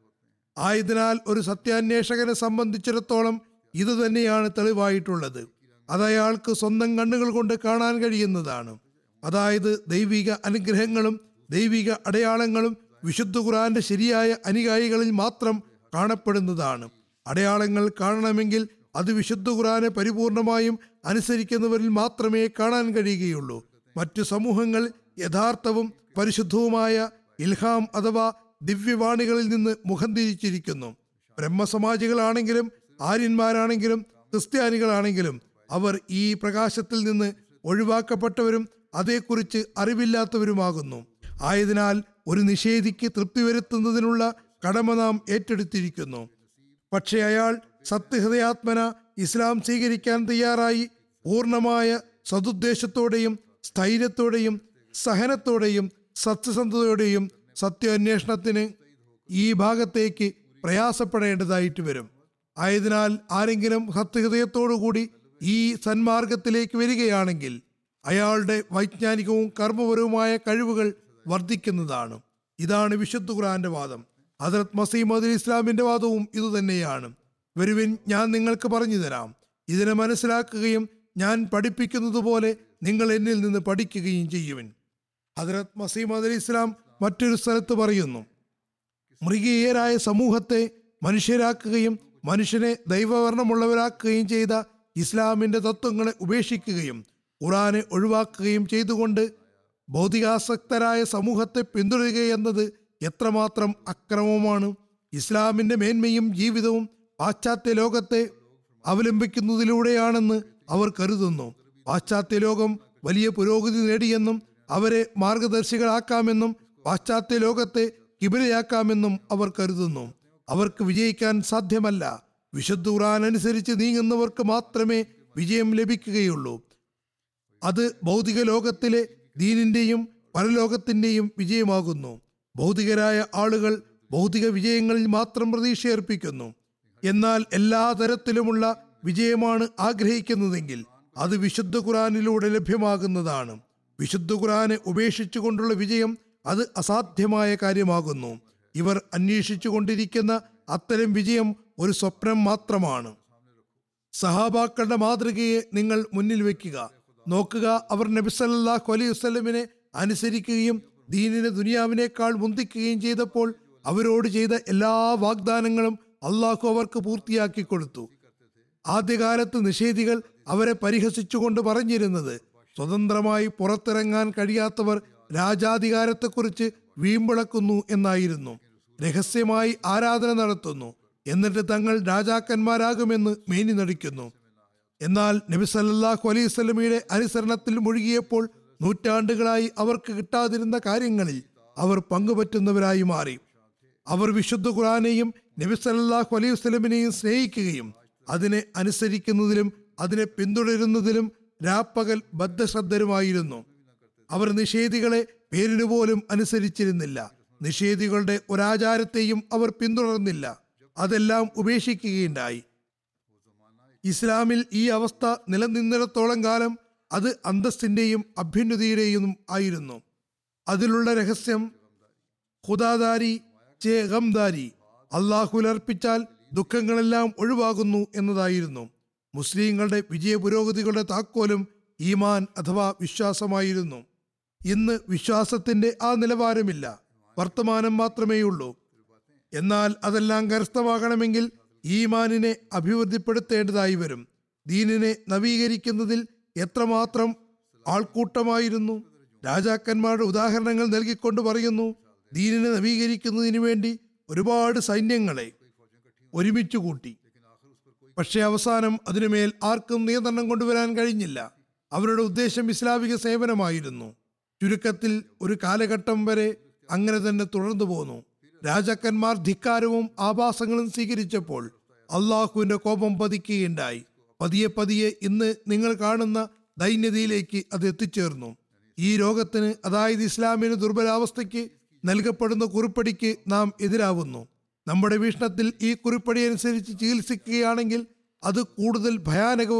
ആയതിനാൽ ഒരു സത്യാന്വേഷകനെ സംബന്ധിച്ചിടത്തോളം ഇത് തന്നെയാണ് തെളിവായിട്ടുള്ളത് അത് അയാൾക്ക് സ്വന്തം കണ്ണുകൾ കൊണ്ട് കാണാൻ കഴിയുന്നതാണ് അതായത് ദൈവിക അനുഗ്രഹങ്ങളും ദൈവിക അടയാളങ്ങളും വിശുദ്ധ ഖുറാന്റെ ശരിയായ അനുയായികളിൽ മാത്രം കാണപ്പെടുന്നതാണ് അടയാളങ്ങൾ കാണണമെങ്കിൽ അത് വിശുദ്ധ ഖുറാനെ പരിപൂർണമായും അനുസരിക്കുന്നവരിൽ മാത്രമേ കാണാൻ കഴിയുകയുള്ളൂ മറ്റു സമൂഹങ്ങൾ യഥാർത്ഥവും പരിശുദ്ധവുമായ ഇൽഹാം അഥവാ ദിവ്യവാണികളിൽ നിന്ന് മുഖം തിരിച്ചിരിക്കുന്നു ബ്രഹ്മസമാജികളാണെങ്കിലും ആര്യന്മാരാണെങ്കിലും ക്രിസ്ത്യാനികളാണെങ്കിലും അവർ ഈ പ്രകാശത്തിൽ നിന്ന് ഒഴിവാക്കപ്പെട്ടവരും അതേക്കുറിച്ച് അറിവില്ലാത്തവരുമാകുന്നു ആയതിനാൽ ഒരു നിഷേധിക്ക് തൃപ്തി വരുത്തുന്നതിനുള്ള കടമ നാം ഏറ്റെടുത്തിരിക്കുന്നു പക്ഷെ അയാൾ സത്യഹൃദയാത്മന ഇസ്ലാം സ്വീകരിക്കാൻ തയ്യാറായി പൂർണ്ണമായ സതുദ്ദേശത്തോടെയും സ്ഥൈര്യത്തോടെയും സഹനത്തോടെയും സത്യസന്ധതയോടെയും സത്യാന്വേഷണത്തിന് ഈ ഭാഗത്തേക്ക് പ്രയാസപ്പെടേണ്ടതായിട്ട് വരും ആയതിനാൽ ആരെങ്കിലും സത്യഹൃദയത്തോടുകൂടി ഈ സന്മാർഗത്തിലേക്ക് വരികയാണെങ്കിൽ അയാളുടെ വൈജ്ഞാനികവും കർമ്മപരവുമായ കഴിവുകൾ വർദ്ധിക്കുന്നതാണ് ഇതാണ് വിശുദ്ധ ഖുറാന്റെ വാദം ഹജറത് മസീമദ് ഇസ്ലാമിന്റെ വാദവും ഇതുതന്നെയാണ് വരുവിൻ ഞാൻ നിങ്ങൾക്ക് പറഞ്ഞു തരാം ഇതിനെ മനസ്സിലാക്കുകയും ഞാൻ പഠിപ്പിക്കുന്നത് പോലെ നിങ്ങൾ എന്നിൽ നിന്ന് പഠിക്കുകയും ചെയ്യുവിൻ ഹജറത് മസീമദ് അലി ഇസ്ലാം മറ്റൊരു സ്ഥലത്ത് പറയുന്നു മൃഗീയരായ സമൂഹത്തെ മനുഷ്യരാക്കുകയും മനുഷ്യനെ ദൈവവർണ്ണമുള്ളവരാക്കുകയും ചെയ്ത ഇസ്ലാമിന്റെ തത്വങ്ങളെ ഉപേക്ഷിക്കുകയും ഖുറാനെ ഒഴിവാക്കുകയും ചെയ്തുകൊണ്ട് ഭൗതികാസക്തരായ സമൂഹത്തെ പിന്തുടരുകയെന്നത് എത്രമാത്രം അക്രമമാണ് ഇസ്ലാമിന്റെ മേന്മയും ജീവിതവും പാശ്ചാത്യ ലോകത്തെ അവലംബിക്കുന്നതിലൂടെയാണെന്ന് അവർ കരുതുന്നു പാശ്ചാത്യ ലോകം വലിയ പുരോഗതി നേടിയെന്നും അവരെ മാർഗദർശികളാക്കാമെന്നും പാശ്ചാത്യ ലോകത്തെ കിബിലയാക്കാമെന്നും അവർ കരുതുന്നു അവർക്ക് വിജയിക്കാൻ സാധ്യമല്ല വിശുദ്ധ ഖുറാൻ അനുസരിച്ച് നീങ്ങുന്നവർക്ക് മാത്രമേ വിജയം ലഭിക്കുകയുള്ളൂ അത് ഭൗതിക ലോകത്തിലെ ദീനിന്റെയും പരലോകത്തിന്റെയും വിജയമാകുന്നു ഭൗതികരായ ആളുകൾ ഭൗതിക വിജയങ്ങളിൽ മാത്രം പ്രതീക്ഷയർപ്പിക്കുന്നു എന്നാൽ എല്ലാ തരത്തിലുമുള്ള വിജയമാണ് ആഗ്രഹിക്കുന്നതെങ്കിൽ അത് വിശുദ്ധ ഖുറാനിലൂടെ ലഭ്യമാകുന്നതാണ് വിശുദ്ധ ഖുറാനെ ഉപേക്ഷിച്ചുകൊണ്ടുള്ള വിജയം അത് അസാധ്യമായ കാര്യമാകുന്നു ഇവർ അന്വേഷിച്ചു കൊണ്ടിരിക്കുന്ന അത്തരം വിജയം ഒരു സ്വപ്നം മാത്രമാണ് സഹാബാക്കളുടെ മാതൃകയെ നിങ്ങൾ മുന്നിൽ വെക്കുക നോക്കുക അവർ നബി സല്ലല്ലാഹു അലൈഹി വസല്ലമിനെ അനുസരിക്കുകയും ദീനിനെ ദുനിയാവിനേക്കാൾ മുന്തിക്കുകയും ചെയ്തപ്പോൾ അവരോട് ചെയ്ത എല്ലാ വാഗ്ദാനങ്ങളും അള്ളാഹു അവർക്ക് പൂർത്തിയാക്കി കൊടുത്തു ആദ്യകാലത്ത് നിഷേധികൾ അവരെ പരിഹസിച്ചുകൊണ്ട് പറഞ്ഞിരുന്നത് സ്വതന്ത്രമായി പുറത്തിറങ്ങാൻ കഴിയാത്തവർ രാജാധികാരത്തെക്കുറിച്ച് വീമ്പിളക്കുന്നു എന്നായിരുന്നു രഹസ്യമായി ആരാധന നടത്തുന്നു എന്നിട്ട് തങ്ങൾ രാജാക്കന്മാരാകുമെന്ന് മേനി നടിക്കുന്നു എന്നാൽ നബി സല്ലല്ലാഹു അലൈഹി സ്വലമിയുടെ അനുസരണത്തിൽ മുഴുകിയപ്പോൾ നൂറ്റാണ്ടുകളായി അവർക്ക് കിട്ടാതിരുന്ന കാര്യങ്ങളിൽ അവർ പങ്കുപറ്റുന്നവരായി മാറി അവർ വിശുദ്ധ ഖുറാനെയും നബി സല്ലല്ലാഹു അലൈഹി വസല്ലമിനെയും സ്നേഹിക്കുകയും അതിനെ അനുസരിക്കുന്നതിലും അതിനെ പിന്തുടരുന്നതിലും രാപ്പകൽ ബദ്ധശ്രദ്ധരുമായിരുന്നു അവർ നിഷേധികളെ പേരിനു പോലും അനുസരിച്ചിരുന്നില്ല നിഷേധികളുടെ ഒരാചാരത്തെയും അവർ പിന്തുടർന്നില്ല അതെല്ലാം ഉപേക്ഷിക്കുകയുണ്ടായി ഇസ്ലാമിൽ ഈ അവസ്ഥ നിലനിന്നിടത്തോളം കാലം അത് അന്തസ്സിന്റെയും അഭ്യുന്നതിയുടെയും ആയിരുന്നു അതിലുള്ള രഹസ്യം ഖുദാദാരി ചേ ഗംദാരി അള്ളാഹുലർപ്പിച്ചാൽ ദുഃഖങ്ങളെല്ലാം ഒഴിവാകുന്നു എന്നതായിരുന്നു മുസ്ലിങ്ങളുടെ വിജയ പുരോഗതികളുടെ താക്കോലും ഈമാൻ അഥവാ വിശ്വാസമായിരുന്നു ഇന്ന് വിശ്വാസത്തിന്റെ ആ നിലവാരമില്ല വർത്തമാനം മാത്രമേയുള്ളൂ എന്നാൽ അതെല്ലാം കരസ്ഥമാകണമെങ്കിൽ ഈമാനിനെ അഭിവൃദ്ധിപ്പെടുത്തേണ്ടതായി വരും ദീനിനെ നവീകരിക്കുന്നതിൽ എത്രമാത്രം ആൾക്കൂട്ടമായിരുന്നു രാജാക്കന്മാരുടെ ഉദാഹരണങ്ങൾ നൽകിക്കൊണ്ട് പറയുന്നു ദീനിനെ നവീകരിക്കുന്നതിന് വേണ്ടി ഒരുപാട് സൈന്യങ്ങളെ ഒരുമിച്ച് കൂട്ടി പക്ഷെ അവസാനം അതിനുമേൽ ആർക്കും നിയന്ത്രണം കൊണ്ടുവരാൻ കഴിഞ്ഞില്ല അവരുടെ ഉദ്ദേശം ഇസ്ലാമിക സേവനമായിരുന്നു ചുരുക്കത്തിൽ ഒരു കാലഘട്ടം വരെ അങ്ങനെ തന്നെ തുടർന്നു പോന്നു രാജാക്കന്മാർ ധിക്കാരവും ആഭാസങ്ങളും സ്വീകരിച്ചപ്പോൾ അള്ളാഹുവിന്റെ കോപം പതിക്കുകയുണ്ടായി പതിയെ പതിയെ ഇന്ന് നിങ്ങൾ കാണുന്ന ദൈന്യതയിലേക്ക് അത് എത്തിച്ചേർന്നു ഈ രോഗത്തിന് അതായത് ഇസ്ലാമിന് ദുർബലാവസ്ഥയ്ക്ക് നൽകപ്പെടുന്ന കുറിപ്പടിക്ക് നാം എതിരാവുന്നു നമ്മുടെ വീക്ഷണത്തിൽ ഈ കുറിപ്പടി അനുസരിച്ച് ചികിത്സിക്കുകയാണെങ്കിൽ അത് കൂടുതൽ ഭയാനകവും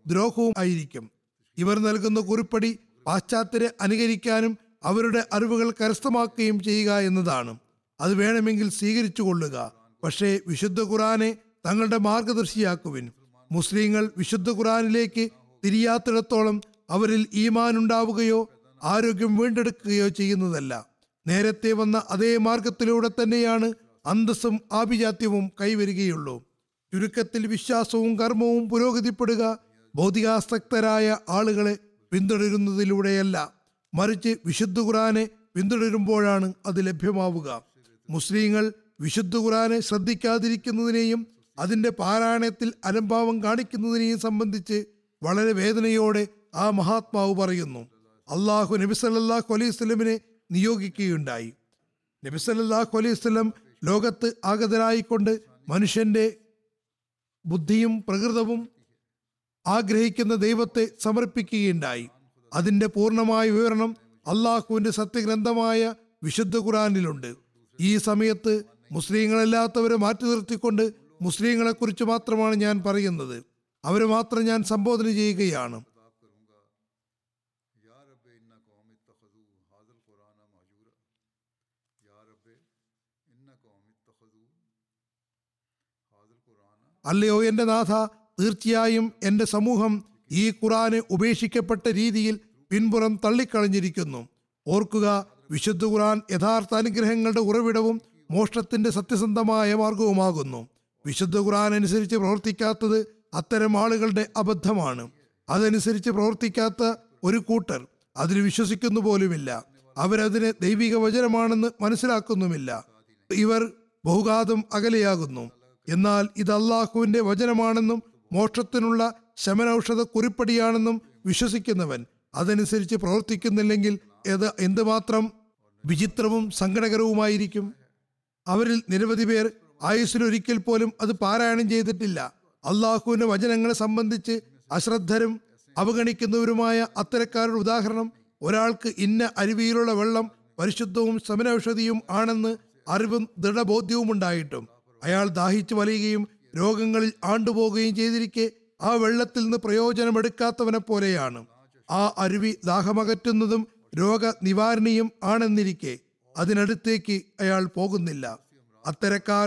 ദ്രോഹവും ആയിരിക്കും ഇവർ നൽകുന്ന കുറിപ്പടി പാശ്ചാത്യരെ അനുകരിക്കാനും അവരുടെ അറിവുകൾ കരസ്ഥമാക്കുകയും ചെയ്യുക എന്നതാണ് അത് വേണമെങ്കിൽ സ്വീകരിച്ചു കൊള്ളുക പക്ഷേ വിശുദ്ധ ഖുറാനെ തങ്ങളുടെ മാർഗദർശിയാക്കുവിൻ മുസ്ലിങ്ങൾ വിശുദ്ധ ഖുറാനിലേക്ക് തിരിയാത്തിടത്തോളം അവരിൽ ഈമാൻ ഉണ്ടാവുകയോ ആരോഗ്യം വീണ്ടെടുക്കുകയോ ചെയ്യുന്നതല്ല നേരത്തെ വന്ന അതേ മാർഗത്തിലൂടെ തന്നെയാണ് അന്തസ്സും ആഭിജാത്യവും കൈവരികയുള്ളൂ ചുരുക്കത്തിൽ വിശ്വാസവും കർമ്മവും പുരോഗതിപ്പെടുക ഭൗതികാസക്തരായ ആളുകളെ പിന്തുടരുന്നതിലൂടെയല്ല മറിച്ച് വിശുദ്ധ ഖുറാനെ പിന്തുടരുമ്പോഴാണ് അത് ലഭ്യമാവുക മുസ്ലിങ്ങൾ വിശുദ്ധ ഖുറാനെ ശ്രദ്ധിക്കാതിരിക്കുന്നതിനെയും അതിന്റെ പാരായണത്തിൽ അലംഭാവം കാണിക്കുന്നതിനെയും സംബന്ധിച്ച് വളരെ വേദനയോടെ ആ മഹാത്മാവ് പറയുന്നു അള്ളാഹു നബി സല്ലല്ലാഹു അലൈഹി സ്വലമിനെ നിയോഗിക്കുകയുണ്ടായി നബി സല്ലല്ലാഹു അലൈഹി വസല്ലം ലോകത്ത് ആഗതരായിക്കൊണ്ട് മനുഷ്യന്റെ ബുദ്ധിയും പ്രകൃതവും ആഗ്രഹിക്കുന്ന ദൈവത്തെ സമർപ്പിക്കുകയുണ്ടായി അതിന്റെ പൂർണ്ണമായ വിവരണം അള്ളാഹുവിന്റെ സത്യഗ്രന്ഥമായ വിശുദ്ധ ഖുറാനിലുണ്ട് ഈ സമയത്ത് മുസ്ലിങ്ങളല്ലാത്തവരെ മാറ്റി നിർത്തിക്കൊണ്ട് മുസ്ലിങ്ങളെ കുറിച്ച് മാത്രമാണ് ഞാൻ പറയുന്നത് അവരെ മാത്രം ഞാൻ സംബോധന ചെയ്യുകയാണ് या रब इन्ना कौम इत्तखजू हाजल कुरान महजूरा या रब इन्ना कौम इत्तखजू हाजल कुरान അല്ലയോ എന്റെ നാഥ തീർച്ചയായും എന്റെ സമൂഹം ഈ ഖുറാന് ഉപേക്ഷിക്കപ്പെട്ട രീതിയിൽ പിൻപുറം തള്ളിക്കളഞ്ഞിരിക്കുന്നു ഓർക്കുക വിശുദ്ധ ഖുറാൻ യഥാർത്ഥ അനുഗ്രഹങ്ങളുടെ ഉറവിടവും മോക്ഷത്തിന്റെ സത്യസന്ധമായ മാർഗവുമാകുന്നു വിശുദ്ധ ഖുറാൻ അനുസരിച്ച് പ്രവർത്തിക്കാത്തത് അത്തരം ആളുകളുടെ അബദ്ധമാണ് അതനുസരിച്ച് പ്രവർത്തിക്കാത്ത ഒരു കൂട്ടർ അതിൽ വിശ്വസിക്കുന്നു പോലുമില്ല അവരതിനെ ദൈവിക വചനമാണെന്ന് മനസ്സിലാക്കുന്നുമില്ല ഇവർ ബഹുഘാതം അകലെയാകുന്നു എന്നാൽ ഇത് അള്ളാഹുവിന്റെ വചനമാണെന്നും മോക്ഷത്തിനുള്ള ശമനൌഷധ കുറിപ്പടിയാണെന്നും വിശ്വസിക്കുന്നവൻ അതനുസരിച്ച് പ്രവർത്തിക്കുന്നില്ലെങ്കിൽ ഇത് എന്തുമാത്രം വിചിത്രവും സങ്കടകരവുമായിരിക്കും അവരിൽ നിരവധി പേർ ആയുസ്സിലൊരിക്കൽ പോലും അത് പാരായണം ചെയ്തിട്ടില്ല അള്ളാഹുവിന്റെ വചനങ്ങളെ സംബന്ധിച്ച് അശ്രദ്ധരും അവഗണിക്കുന്നവരുമായ അത്തരക്കാരുടെ ഉദാഹരണം ഒരാൾക്ക് ഇന്ന അരുവിയിലുള്ള വെള്ളം പരിശുദ്ധവും ശമനൌഷധിയും ആണെന്ന് അറിവും ദൃഢബോധ്യവും ഉണ്ടായിട്ടും അയാൾ ദാഹിച്ചു വലയുകയും രോഗങ്ങളിൽ ആണ്ടുപോകുകയും ചെയ്തിരിക്കെ ആ വെള്ളത്തിൽ നിന്ന് പ്രയോജനമെടുക്കാത്തവനെ പോലെയാണ് ആ അരുവി ദാഹമകറ്റുന്നതും രോഗനിവാരണിയും ആണെന്നിരിക്കെ അതിനടുത്തേക്ക് അയാൾ പോകുന്നില്ല അത്തരക്കാർ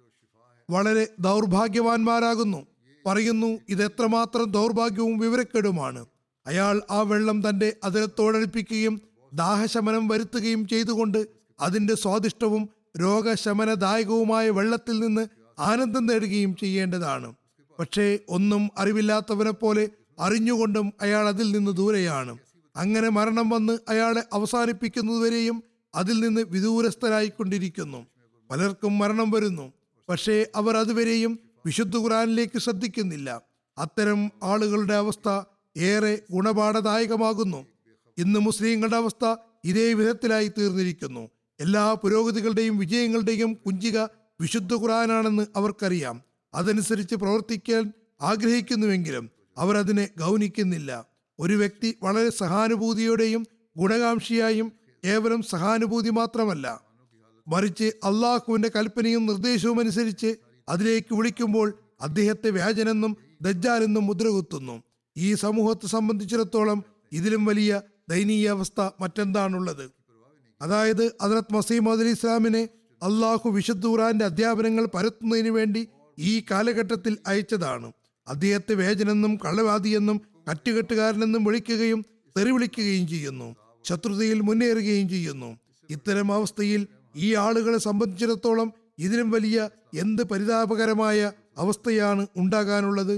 വളരെ ദൗർഭാഗ്യവാന്മാരാകുന്നു പറയുന്നു ഇത് എത്രമാത്രം ദൗർഭാഗ്യവും വിവരക്കേടുമാണ് അയാൾ ആ വെള്ളം തന്റെ അതിരത്തോടടുപ്പിക്കുകയും ദാഹശമനം വരുത്തുകയും ചെയ്തുകൊണ്ട് അതിന്റെ സ്വാദിഷ്ടവും രോഗശമനദായകവുമായ വെള്ളത്തിൽ നിന്ന് ആനന്ദം നേടുകയും ചെയ്യേണ്ടതാണ് പക്ഷേ ഒന്നും അറിവില്ലാത്തവനെ പോലെ അറിഞ്ഞുകൊണ്ടും അയാൾ അതിൽ നിന്ന് ദൂരെയാണ് അങ്ങനെ മരണം വന്ന് അയാളെ അവസാനിപ്പിക്കുന്നതുവരെയും അതിൽ നിന്ന് വിദൂരസ്ഥരായിക്കൊണ്ടിരിക്കുന്നു പലർക്കും മരണം വരുന്നു പക്ഷേ അവർ അതുവരെയും വിശുദ്ധ ഖുറാനിലേക്ക് ശ്രദ്ധിക്കുന്നില്ല അത്തരം ആളുകളുടെ അവസ്ഥ ഏറെ ഗുണപാഠദായകമാകുന്നു ഇന്ന് മുസ്ലിങ്ങളുടെ അവസ്ഥ ഇതേ വിധത്തിലായി തീർന്നിരിക്കുന്നു എല്ലാ പുരോഗതികളുടെയും വിജയങ്ങളുടെയും കുഞ്ചിക വിശുദ്ധ ഖുറാനാണെന്ന് അവർക്കറിയാം അതനുസരിച്ച് പ്രവർത്തിക്കാൻ ആഗ്രഹിക്കുന്നുവെങ്കിലും അവർ അതിനെ ഗൗനിക്കുന്നില്ല ഒരു വ്യക്തി വളരെ സഹാനുഭൂതിയോടെയും ഗുണകാംക്ഷിയായും കേവലം സഹാനുഭൂതി മാത്രമല്ല മറിച്ച് അള്ളാഹുവിന്റെ കൽപ്പനയും നിർദ്ദേശവും അനുസരിച്ച് അതിലേക്ക് വിളിക്കുമ്പോൾ അദ്ദേഹത്തെ വ്യാജനെന്നും ദജ്ജാലെന്നും മുദ്രകുത്തുന്നു ഈ സമൂഹത്തെ സംബന്ധിച്ചിടത്തോളം ഇതിലും വലിയ ദയനീയ അവസ്ഥ മറ്റെന്താണുള്ളത് അതായത് ഹജറത് മസീമദ് അലി ഇസ്ലാമിനെ അള്ളാഹു വിശുദ്ധ ഖുറാന്റെ അധ്യാപനങ്ങൾ പരത്തുന്നതിന് വേണ്ടി ഈ കാലഘട്ടത്തിൽ അയച്ചതാണ് അദ്ദേഹത്തെ വേജനെന്നും കള്ളവാദിയെന്നും കറ്റുകെട്ടുകാരനെന്നും വിളിക്കുകയും തെറി വിളിക്കുകയും ചെയ്യുന്നു ശത്രുതയിൽ മുന്നേറുകയും ചെയ്യുന്നു ഇത്തരം അവസ്ഥയിൽ ഈ ആളുകളെ സംബന്ധിച്ചിടത്തോളം ഇതിലും വലിയ എന്ത് പരിതാപകരമായ അവസ്ഥയാണ് ഉണ്ടാകാനുള്ളത്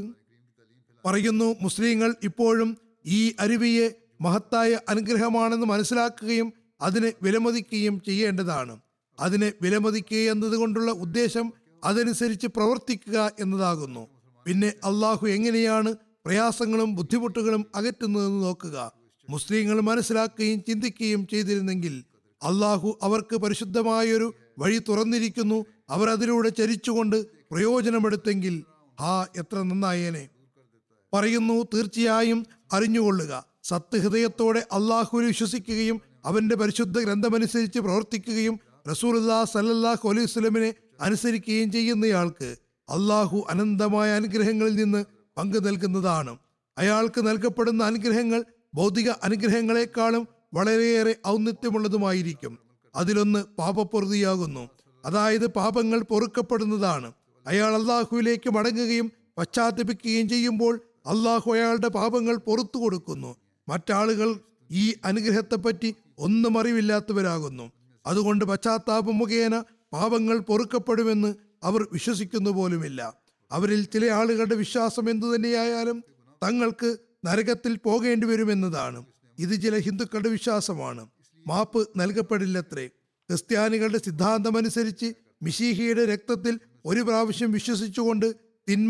പറയുന്നു മുസ്ലിങ്ങൾ ഇപ്പോഴും ഈ അരുവിയെ മഹത്തായ അനുഗ്രഹമാണെന്ന് മനസ്സിലാക്കുകയും അതിനെ വിലമതിക്കുകയും ചെയ്യേണ്ടതാണ് അതിനെ വിലമതിക്കുക എന്നതുകൊണ്ടുള്ള ഉദ്ദേശം അതനുസരിച്ച് പ്രവർത്തിക്കുക എന്നതാകുന്നു പിന്നെ അള്ളാഹു എങ്ങനെയാണ് പ്രയാസങ്ങളും ബുദ്ധിമുട്ടുകളും അകറ്റുന്നതെന്ന് നോക്കുക മുസ്ലിങ്ങൾ മനസ്സിലാക്കുകയും ചിന്തിക്കുകയും ചെയ്തിരുന്നെങ്കിൽ അള്ളാഹു അവർക്ക് പരിശുദ്ധമായൊരു വഴി തുറന്നിരിക്കുന്നു അവർ അതിലൂടെ ചരിച്ചുകൊണ്ട് പ്രയോജനമെടുത്തെങ്കിൽ ഹാ എത്ര നന്നായേനെ പറയുന്നു തീർച്ചയായും അറിഞ്ഞുകൊള്ളുക സത്യഹൃദയത്തോടെ അള്ളാഹുവിൽ വിശ്വസിക്കുകയും അവന്റെ പരിശുദ്ധ ഗ്രന്ഥമനുസരിച്ച് പ്രവർത്തിക്കുകയും റസൂലുല്ലാ സല്ലല്ലാഹു അലൈഹി വസല്ലമിനെ അനുസരിക്കുകയും ചെയ്യുന്നയാൾക്ക് അള്ളാഹു അനന്തമായ അനുഗ്രഹങ്ങളിൽ നിന്ന് പങ്കു നൽകുന്നതാണ് അയാൾക്ക് നൽകപ്പെടുന്ന അനുഗ്രഹങ്ങൾ ഭൗതിക അനുഗ്രഹങ്ങളെക്കാളും വളരെയേറെ ഔന്നിത്യമുള്ളതുമായിരിക്കും അതിലൊന്ന് പാപപ്പൊറുതിയാകുന്നു അതായത് പാപങ്ങൾ പൊറുക്കപ്പെടുന്നതാണ് അയാൾ അള്ളാഹുവിലേക്ക് മടങ്ങുകയും പശ്ചാത്തപിക്കുകയും ചെയ്യുമ്പോൾ അള്ളാഹു അയാളുടെ പാപങ്ങൾ പൊറത്തു കൊടുക്കുന്നു മറ്റാളുകൾ ഈ അനുഗ്രഹത്തെപ്പറ്റി ഒന്നും അറിവില്ലാത്തവരാകുന്നു അതുകൊണ്ട് പശ്ചാത്താപം മുഖേന പാപങ്ങൾ പൊറുക്കപ്പെടുമെന്ന് അവർ വിശ്വസിക്കുന്നു പോലുമില്ല അവരിൽ ചില ആളുകളുടെ വിശ്വാസം എന്തു തന്നെയായാലും തങ്ങൾക്ക് നരകത്തിൽ പോകേണ്ടി വരുമെന്നതാണ് ഇത് ചില ഹിന്ദുക്കളുടെ വിശ്വാസമാണ് മാപ്പ് നൽകപ്പെടില്ലത്രേ ക്രിസ്ത്യാനികളുടെ സിദ്ധാന്തമനുസരിച്ച് മിശീഹിയുടെ രക്തത്തിൽ ഒരു പ്രാവശ്യം വിശ്വസിച്ചുകൊണ്ട് തിന്മ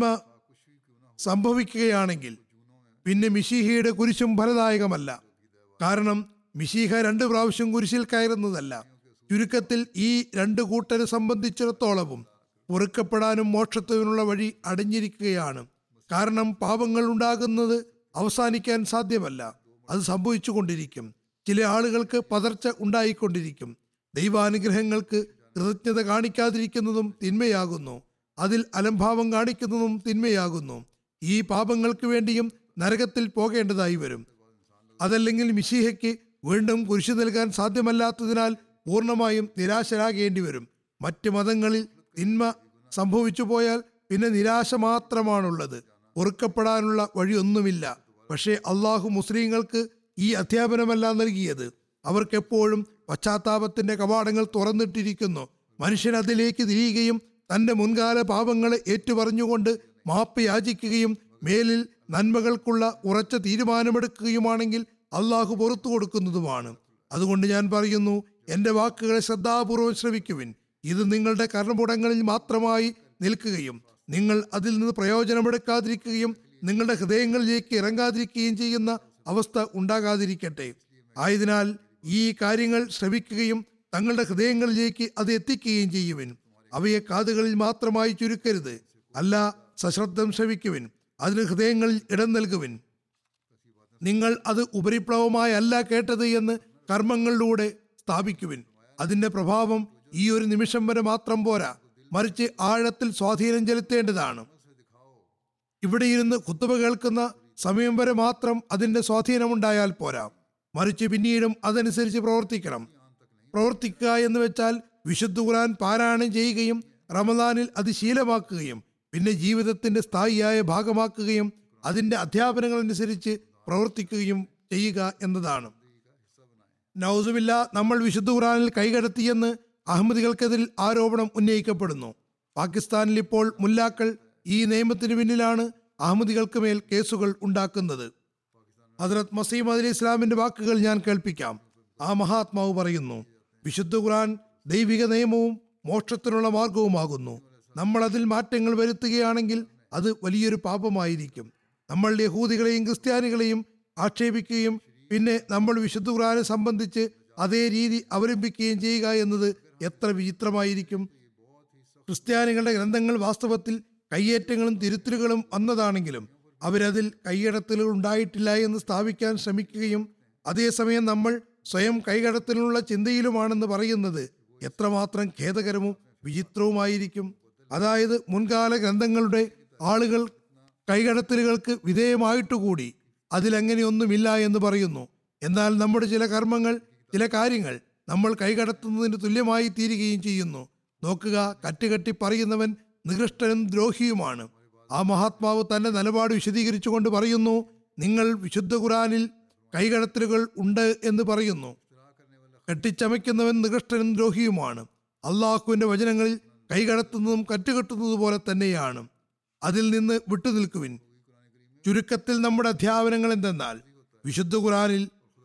സംഭവിക്കുകയാണെങ്കിൽ പിന്നെ മിശീഹിയുടെ കുരിശും ഫലദായകമല്ല കാരണം മിശീഹ രണ്ട് പ്രാവശ്യം കുരിശിൽ കയറുന്നതല്ല ചുരുക്കത്തിൽ ഈ രണ്ട് കൂട്ടരെ സംബന്ധിച്ചിടത്തോളവും പൊറുക്കപ്പെടാനും മോക്ഷത്തിനുള്ള വഴി അടഞ്ഞിരിക്കുകയാണ് കാരണം പാപങ്ങൾ ഉണ്ടാകുന്നത് അവസാനിക്കാൻ സാധ്യമല്ല അത് സംഭവിച്ചു കൊണ്ടിരിക്കും ചില ആളുകൾക്ക് പതർച്ച ഉണ്ടായിക്കൊണ്ടിരിക്കും ദൈവാനുഗ്രഹങ്ങൾക്ക് കൃതജ്ഞത കാണിക്കാതിരിക്കുന്നതും തിന്മയാകുന്നു അതിൽ അലംഭാവം കാണിക്കുന്നതും തിന്മയാകുന്നു ഈ പാപങ്ങൾക്ക് വേണ്ടിയും നരകത്തിൽ പോകേണ്ടതായി വരും അതല്ലെങ്കിൽ മിശീഹയ്ക്ക് വീണ്ടും കുരിശു നൽകാൻ സാധ്യമല്ലാത്തതിനാൽ പൂർണ്ണമായും നിരാശരാകേണ്ടി വരും മറ്റ് മതങ്ങളിൽ തിന്മ സംഭവിച്ചു പോയാൽ പിന്നെ നിരാശ മാത്രമാണുള്ളത് പൊറുക്കപ്പെടാനുള്ള വഴിയൊന്നുമില്ല പക്ഷേ അള്ളാഹു മുസ്ലിങ്ങൾക്ക് ഈ അധ്യാപനമല്ല നൽകിയത് അവർക്കെപ്പോഴും പശ്ചാത്താപത്തിന്റെ കവാടങ്ങൾ തുറന്നിട്ടിരിക്കുന്നു മനുഷ്യൻ അതിലേക്ക് തിരിയുകയും തന്റെ മുൻകാല പാപങ്ങളെ ഏറ്റുപറഞ്ഞുകൊണ്ട് മാപ്പ് യാചിക്കുകയും മേലിൽ നന്മകൾക്കുള്ള ഉറച്ച തീരുമാനമെടുക്കുകയുമാണെങ്കിൽ അള്ളാഹു പുറത്തു കൊടുക്കുന്നതുമാണ് അതുകൊണ്ട് ഞാൻ പറയുന്നു എന്റെ വാക്കുകളെ ശ്രദ്ധാപൂർവം ശ്രവിക്കുവിൻ ഇത് നിങ്ങളുടെ കർണപുടങ്ങളിൽ മാത്രമായി നിൽക്കുകയും നിങ്ങൾ അതിൽ നിന്ന് പ്രയോജനമെടുക്കാതിരിക്കുകയും നിങ്ങളുടെ ഹൃദയങ്ങളിലേക്ക് ഇറങ്ങാതിരിക്കുകയും ചെയ്യുന്ന അവസ്ഥ ഉണ്ടാകാതിരിക്കട്ടെ ആയതിനാൽ ഈ കാര്യങ്ങൾ ശ്രവിക്കുകയും തങ്ങളുടെ ഹൃദയങ്ങളിലേക്ക് അത് എത്തിക്കുകയും ചെയ്യുവിൻ അവയെ കാതുകളിൽ മാത്രമായി ചുരുക്കരുത് അല്ല സശ്രദ്ധം ശ്രവിക്കുവിൻ അതിന് ഹൃദയങ്ങളിൽ ഇടം നൽകുവിൻ നിങ്ങൾ അത് ഉപരിപ്ലവമായല്ല കേട്ടത് എന്ന് കർമ്മങ്ങളിലൂടെ സ്ഥാപിക്കുവിൻ അതിന്റെ പ്രഭാവം ഈ ഒരു നിമിഷം വരെ മാത്രം പോരാ മറിച്ച് ആഴത്തിൽ സ്വാധീനം ചെലുത്തേണ്ടതാണ് ഇവിടെ ഇരുന്ന് കുത്തുബ കേൾക്കുന്ന സമയം വരെ മാത്രം അതിന്റെ സ്വാധീനമുണ്ടായാൽ പോരാ മറിച്ച് പിന്നീടും അതനുസരിച്ച് പ്രവർത്തിക്കണം പ്രവർത്തിക്കുക എന്ന് വെച്ചാൽ വിശുദ്ധ ഖുർആൻ പാരായണം ചെയ്യുകയും റമദാനിൽ അത് ശീലമാക്കുകയും പിന്നെ ജീവിതത്തിന്റെ സ്ഥായിയായ ഭാഗമാക്കുകയും അതിന്റെ അധ്യാപനങ്ങൾ അനുസരിച്ച് പ്രവർത്തിക്കുകയും ചെയ്യുക എന്നതാണ് നൗസുമില്ല നമ്മൾ വിശുദ്ധ ഖുറാനിൽ കൈകടത്തിയെന്ന് അഹമ്മദികൾക്കെതിരിൽ ആരോപണം ഉന്നയിക്കപ്പെടുന്നു പാകിസ്ഥാനിൽ ഇപ്പോൾ മുല്ലാക്കൾ ഈ നിയമത്തിന് പിന്നിലാണ് അഹമ്മദികൾക്ക് മേൽ കേസുകൾ ഉണ്ടാക്കുന്നത് ഹസ്രത് മസീം അലി ഇസ്ലാമിന്റെ വാക്കുകൾ ഞാൻ കേൾപ്പിക്കാം ആ മഹാത്മാവ് പറയുന്നു വിശുദ്ധ ഖുർആൻ ദൈവിക നിയമവും മോക്ഷത്തിനുള്ള മാർഗവുമാകുന്നു നമ്മൾ അതിൽ മാറ്റങ്ങൾ വരുത്തുകയാണെങ്കിൽ അത് വലിയൊരു പാപമായിരിക്കും നമ്മൾ യഹൂദികളെയും ക്രിസ്ത്യാനികളെയും ആക്ഷേപിക്കുകയും പിന്നെ നമ്മൾ വിശുദ്ധ ഖുർആനെ സംബന്ധിച്ച് അതേ രീതി അവലംബിക്കുകയും ചെയ്യുക എന്നത് എത്ര വിചിത്രമായിരിക്കും ക്രിസ്ത്യാനികളുടെ ഗ്രന്ഥങ്ങൾ വാസ്തവത്തിൽ കയ്യേറ്റങ്ങളും തിരുത്തലുകളും വന്നതാണെങ്കിലും അവരതിൽ കൈയടത്തലുകൾ ഉണ്ടായിട്ടില്ല എന്ന് സ്ഥാപിക്കാൻ ശ്രമിക്കുകയും അതേസമയം നമ്മൾ സ്വയം കൈകടത്തലിനുള്ള ചിന്തയിലുമാണെന്ന് പറയുന്നത് എത്രമാത്രം ഖേദകരവും വിചിത്രവുമായിരിക്കും അതായത് മുൻകാല ഗ്രന്ഥങ്ങളുടെ ആളുകൾ കൈകടത്തലുകൾക്ക് വിധേയമായിട്ടുകൂടി അതിലങ്ങനെയൊന്നുമില്ല എന്ന് പറയുന്നു എന്നാൽ നമ്മുടെ ചില കർമ്മങ്ങൾ ചില കാര്യങ്ങൾ നമ്മൾ കൈകടത്തുന്നതിന് തുല്യമായി തീരുകയും ചെയ്യുന്നു നോക്കുക കറ്റുകെട്ടി പറയുന്നവൻ നികൃഷ്ടനും ദ്രോഹിയുമാണ് ആ മഹാത്മാവ് തന്റെ നിലപാട് വിശദീകരിച്ചുകൊണ്ട് പറയുന്നു നിങ്ങൾ വിശുദ്ധ ഖുറാനിൽ കൈകടത്തലുകൾ ഉണ്ട് എന്ന് പറയുന്നു കെട്ടിച്ചമയ്ക്കുന്നവൻ നികൃഷ്ടനും ദ്രോഹിയുമാണ് അള്ളാഹുവിന്റെ വചനങ്ങളിൽ കൈകടത്തുന്നതും കറ്റുകെട്ടുന്നത് പോലെ തന്നെയാണ് അതിൽ നിന്ന് വിട്ടുനിൽക്കുവിൻ ചുരുക്കത്തിൽ നമ്മുടെ അധ്യാപനങ്ങൾ എന്തെന്നാൽ വിശുദ്ധ ഖുറാനിൽ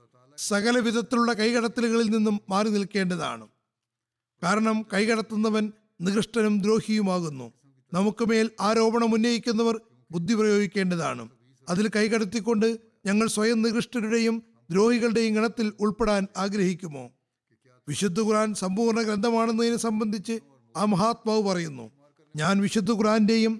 സകല വിധത്തിലുള്ള കൈകടത്തലുകളിൽ നിന്നും മാറി നിൽക്കേണ്ടതാണ് കാരണം കൈകടത്തുന്നവൻ നികൃഷ്ടനും ദ്രോഹിയുമാകുന്നു നമുക്ക് മേൽ ആരോപണം ഉന്നയിക്കുന്നവർ ബുദ്ധി പ്രയോഗിക്കേണ്ടതാണ് അതിൽ കൈകടത്തിക്കൊണ്ട് ഞങ്ങൾ സ്വയം നികൃഷ്ടരുടെയും ദ്രോഹികളുടെയും ഗണത്തിൽ ഉൾപ്പെടാൻ ആഗ്രഹിക്കുമോ വിശുദ്ധ ഖുർആൻ സമ്പൂർണ്ണ ഗ്രന്ഥമാണെന്നതിനെ സംബന്ധിച്ച് ആ മഹാത്മാവ് പറയുന്നു ഞാൻ വിശുദ്ധ ഖുർആന്റെയും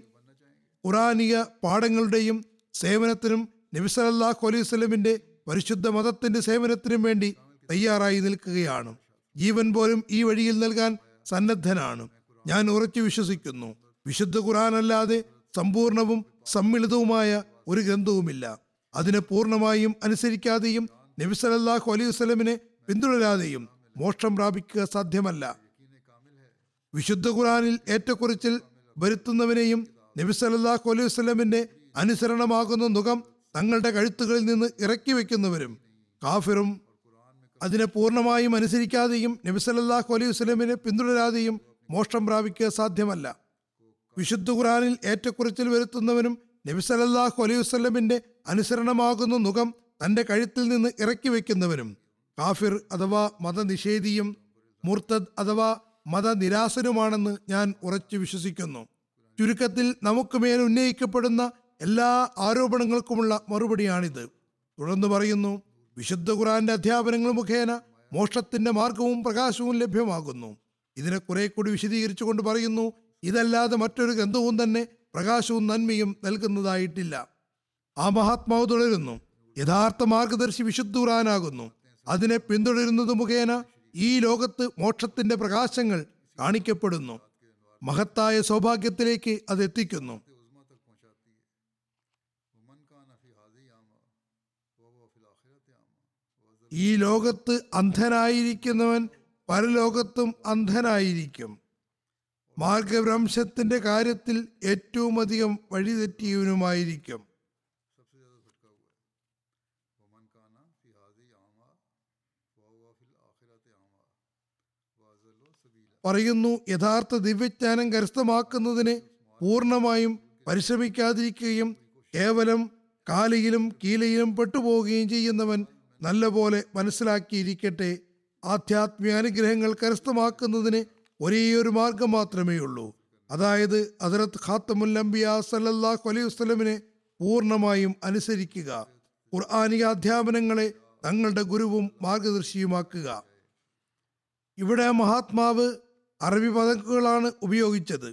ഖുറാനിക പാഠങ്ങളുടെയും സേവനത്തിനും നബിസലല്ലാഹു അലൈഹി സ്വലമിന്റെ പരിശുദ്ധ മതത്തിന്റെ സേവനത്തിനും വേണ്ടി തയ്യാറായി നിൽക്കുകയാണ് ജീവൻ പോലും ഈ വഴിയിൽ നൽകാൻ സന്നദ്ധനാണ് ഞാൻ ഉറച്ചു വിശ്വസിക്കുന്നു വിശുദ്ധ ഖുർആൻ അല്ലാതെ സമ്പൂർണവും സമ്മിളിതവുമായ ഒരു ഗ്രന്ഥവുമില്ല അതിനെ പൂർണ്ണമായും അനുസരിക്കാതെയും നബി സല്ലല്ലാഹു അലൈഹി വസല്ലമിനെ പിന്തുടരാതെയും മോക്ഷം പ്രാപിക്കുക സാധ്യമല്ല വിശുദ്ധ ഖുറാനിൽ ഏറ്റക്കുറിച്ചിൽ വരുത്തുന്നവനെയും നബി സല്ലല്ലാഹു അലൈഹി വസല്ലമിന്റെ അനുസരണമാകുന്ന മുഖം തങ്ങളുടെ കഴുത്തുകളിൽ നിന്ന് ഇറക്കി വെക്കുന്നവരും കാഫിറും അതിനെ പൂർണ്ണമായും അനുസരിക്കാതെയും നബി സല്ലല്ലാഹു അലൈഹി വസല്ലമിനെ പിന്തുടരാതെയും മോക്ഷം പ്രാപിക്കുക സാധ്യമല്ല വിശുദ്ധ ഖുറാനിൽ ഏറ്റക്കുറിച്ചിൽ വരുത്തുന്നവനും നബി സല്ലല്ലാഹു അലൈഹി വസല്ലമിന്റെ അനുസരണമാകുന്ന മുഖം തന്റെ കഴുത്തിൽ നിന്ന് ഇറക്കി വെക്കുന്നവനും കാഫിർ അഥവാ മതനിഷേധിയും മുർത്തദ് അഥവാ മതനിരാസനുമാണെന്ന് ഞാൻ ഉറച്ചു വിശ്വസിക്കുന്നു ചുരുക്കത്തിൽ നമുക്ക് മേൽ ഉന്നയിക്കപ്പെടുന്ന എല്ലാ ആരോപണങ്ങൾക്കുമുള്ള മറുപടിയാണിത് തുടർന്ന് പറയുന്നു വിശുദ്ധ ഖുറാന്റെ അധ്യാപനങ്ങൾ മുഖേന മോക്ഷത്തിന്റെ മാർഗവും പ്രകാശവും ലഭ്യമാകുന്നു ഇതിനെ കുറെ കൂടി വിശദീകരിച്ചുകൊണ്ട് പറയുന്നു ഇതല്ലാതെ മറ്റൊരു ഗ്രന്ഥവും തന്നെ പ്രകാശവും നന്മയും നൽകുന്നതായിട്ടില്ല ആ മഹാത്മാവ് തുടരുന്നു യഥാർത്ഥ മാർഗദർശി വിശുദ്ധ ഖുറാനാകുന്നു അതിനെ പിന്തുടരുന്നത് മുഖേന ഈ ലോകത്ത് മോക്ഷത്തിന്റെ പ്രകാശങ്ങൾ കാണിക്കപ്പെടുന്നു മഹത്തായ സൗഭാഗ്യത്തിലേക്ക് അത് എത്തിക്കുന്നു उज़्मा तक पहुंचाती है वमन का नफी हाजी आमा वो वो फिल आखिरत आमा ഈ ലോകത്ത് അന്ധനായിരിക്കുന്നവൻ പരലോകത്തും അന്ധനായിരിക്കും മാർഗഭ്രംശത്തിന്റെ കാര്യത്തിൽ ഏറ്റവും അധികം വഴിതെറ്റിയവനുമായിരിക്കും सबसे ज़्यादा भटका हुआ है वमन का ना फी हाजी आमा वो वो फिल आखिरत आमा वाजलो सबीला പറയുന്നു യഥാർത്ഥ ദിവ്യജ്ഞാനം കരസ്ഥമാക്കുന്നതിന് പൂർണ്ണമായും പരിശ്രമിക്കാതിരിക്കുകയും കേവലം കാലിയിലും കീലയിലും പെട്ടുപോവുകയും ചെയ്യുന്നവൻ നല്ലപോലെ മനസ്സിലാക്കിയിരിക്കട്ടെ ആധ്യാത്മിക അനുഗ്രഹങ്ങൾ കരസ്ഥമാക്കുന്നതിന് ഒരേയൊരു മാർഗം മാത്രമേ ഉള്ളൂ അതായത് ഹജറത്ത് ഖാത്തമുൽ അംബിയ സല്ലല്ലാഹു അലൈഹി വസല്ലമിനെ പൂർണ്ണമായും അനുസരിക്കുക ഖുർആാനിക അധ്യാപനങ്ങളെ തങ്ങളുടെ ഗുരുവും മാർഗദർശിയുമാക്കുക ഇവിടെ മഹാത്മാവ് അറബി പദങ്ങളാണ് ഉപയോഗിച്ചത്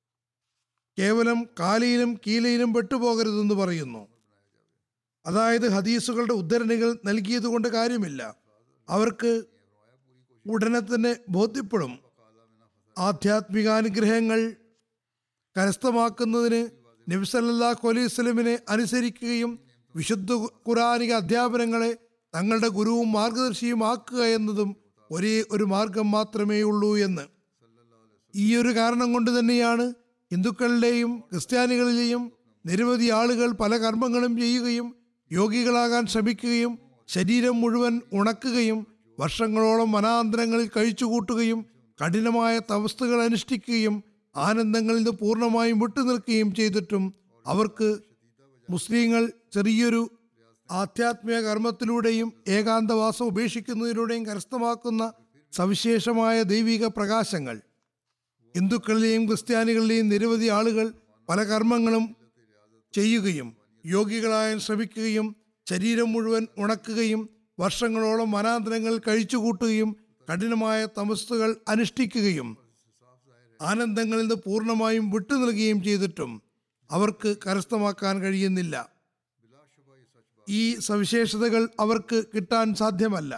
കേവലം കാലിയിലും കീലയിലും പെട്ടുപോകരുതെന്ന് പറയുന്നു അതായത് ഹദീസുകളുടെ ഉദ്ധരണികൾ നൽകിയത് കൊണ്ട് കാര്യമില്ല അവർക്ക് ഉടനെ തന്നെ ബോധ്യപ്പെടും ആധ്യാത്മികാനുഗ്രഹങ്ങൾ കരസ്ഥമാക്കുന്നതിന് നബി സല്ലല്ലാഹു അലൈഹി വസല്ലമിനെ അനുസരിക്കുകയും വിശുദ്ധ ഖുറാനിക അധ്യാപനങ്ങളെ തങ്ങളുടെ ഗുരുവും മാർഗദർശിയും ആക്കുക എന്നതും ഒരേ ഒരു മാർഗം മാത്രമേ ഉള്ളൂ എന്ന് ഈ ഒരു കാരണം കൊണ്ട് തന്നെയാണ് ഹിന്ദുക്കളിലെയും ക്രിസ്ത്യാനികളിലെയും നിരവധി ആളുകൾ പല കർമ്മങ്ങളും ചെയ്യുകയും യോഗികളാകാൻ ശ്രമിക്കുകയും ശരീരം മുഴുവൻ ഉണക്കുകയും വർഷങ്ങളോളം വനാന്തരങ്ങളിൽ കഴിച്ചുകൂട്ടുകയും കഠിനമായ തപസ്തുകൾ അനുഷ്ഠിക്കുകയും ആനന്ദങ്ങളിൽ നിന്ന് പൂർണ്ണമായും വിട്ടുനിൽക്കുകയും ചെയ്തിട്ടും അവർക്ക് മുസ്ലിങ്ങൾ ചെറിയൊരു ആധ്യാത്മിക കർമ്മത്തിലൂടെയും ഏകാന്തവാസം ഉപേക്ഷിക്കുന്നതിലൂടെയും കരസ്ഥമാക്കുന്ന സവിശേഷമായ ദൈവിക പ്രകാശങ്ങൾ ഹിന്ദുക്കളിലെയും ക്രിസ്ത്യാനികളിലെയും നിരവധി ആളുകൾ പല കർമ്മങ്ങളും ചെയ്യുകയും യോഗികളായാൻ ശ്രമിക്കുകയും ശരീരം മുഴുവൻ ഉണക്കുകയും വർഷങ്ങളോളം വനാന്തരങ്ങൾ കഴിച്ചുകൂട്ടുകയും കഠിനമായ തമസ്തുകൾ അനുഷ്ഠിക്കുകയും ആനന്ദങ്ങളിൽ നിന്ന് പൂർണ്ണമായും വിട്ടുനിൽക്കുകയും ചെയ്തിട്ടും അവർക്ക് കരസ്ഥമാക്കാൻ കഴിയുന്നില്ല ഈ സവിശേഷതകൾ അവർക്ക് കിട്ടാൻ സാധ്യമല്ല